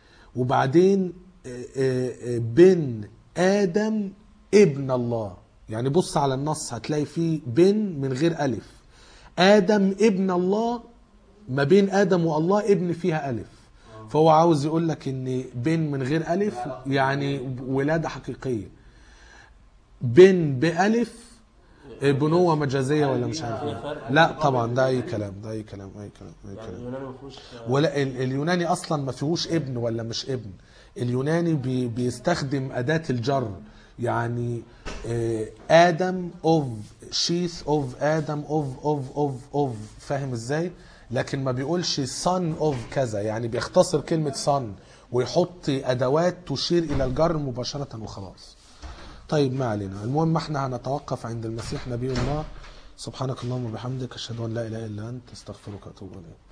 وبعدين آه، آه، آه، بن آدم ابن الله يعني بص على النص هتلاقي فيه بن من غير ألف آدم ابن الله ما بين آدم والله ابن فيها ألف فهو عاوز يقول لك ان بن من غير ألف يعني ولادة حقيقية بن بألف إيه بنوة مجازية ولا مش عارف في إيه. فرق لا بين طبعا ده اي اليوناني. كلام ده اي كلام اي كلام اي يعني كلام اليوناني ما فيهوش ولا ال- اليوناني اصلا ما فيهوش ابن ولا مش ابن اليوناني بي بيستخدم اداه الجر يعني آه، ادم اوف شيث اوف ادم اوف اوف اوف اوف فاهم ازاي لكن ما بيقولش صن اوف كذا يعني بيختصر كلمه صن ويحط ادوات تشير الى الجر مباشره وخلاص طيب ما علينا المهم احنا هنتوقف عند المسيح نبي الله سبحانك اللهم وبحمدك اشهد ان لا اله الا انت استغفرك واتوب اليك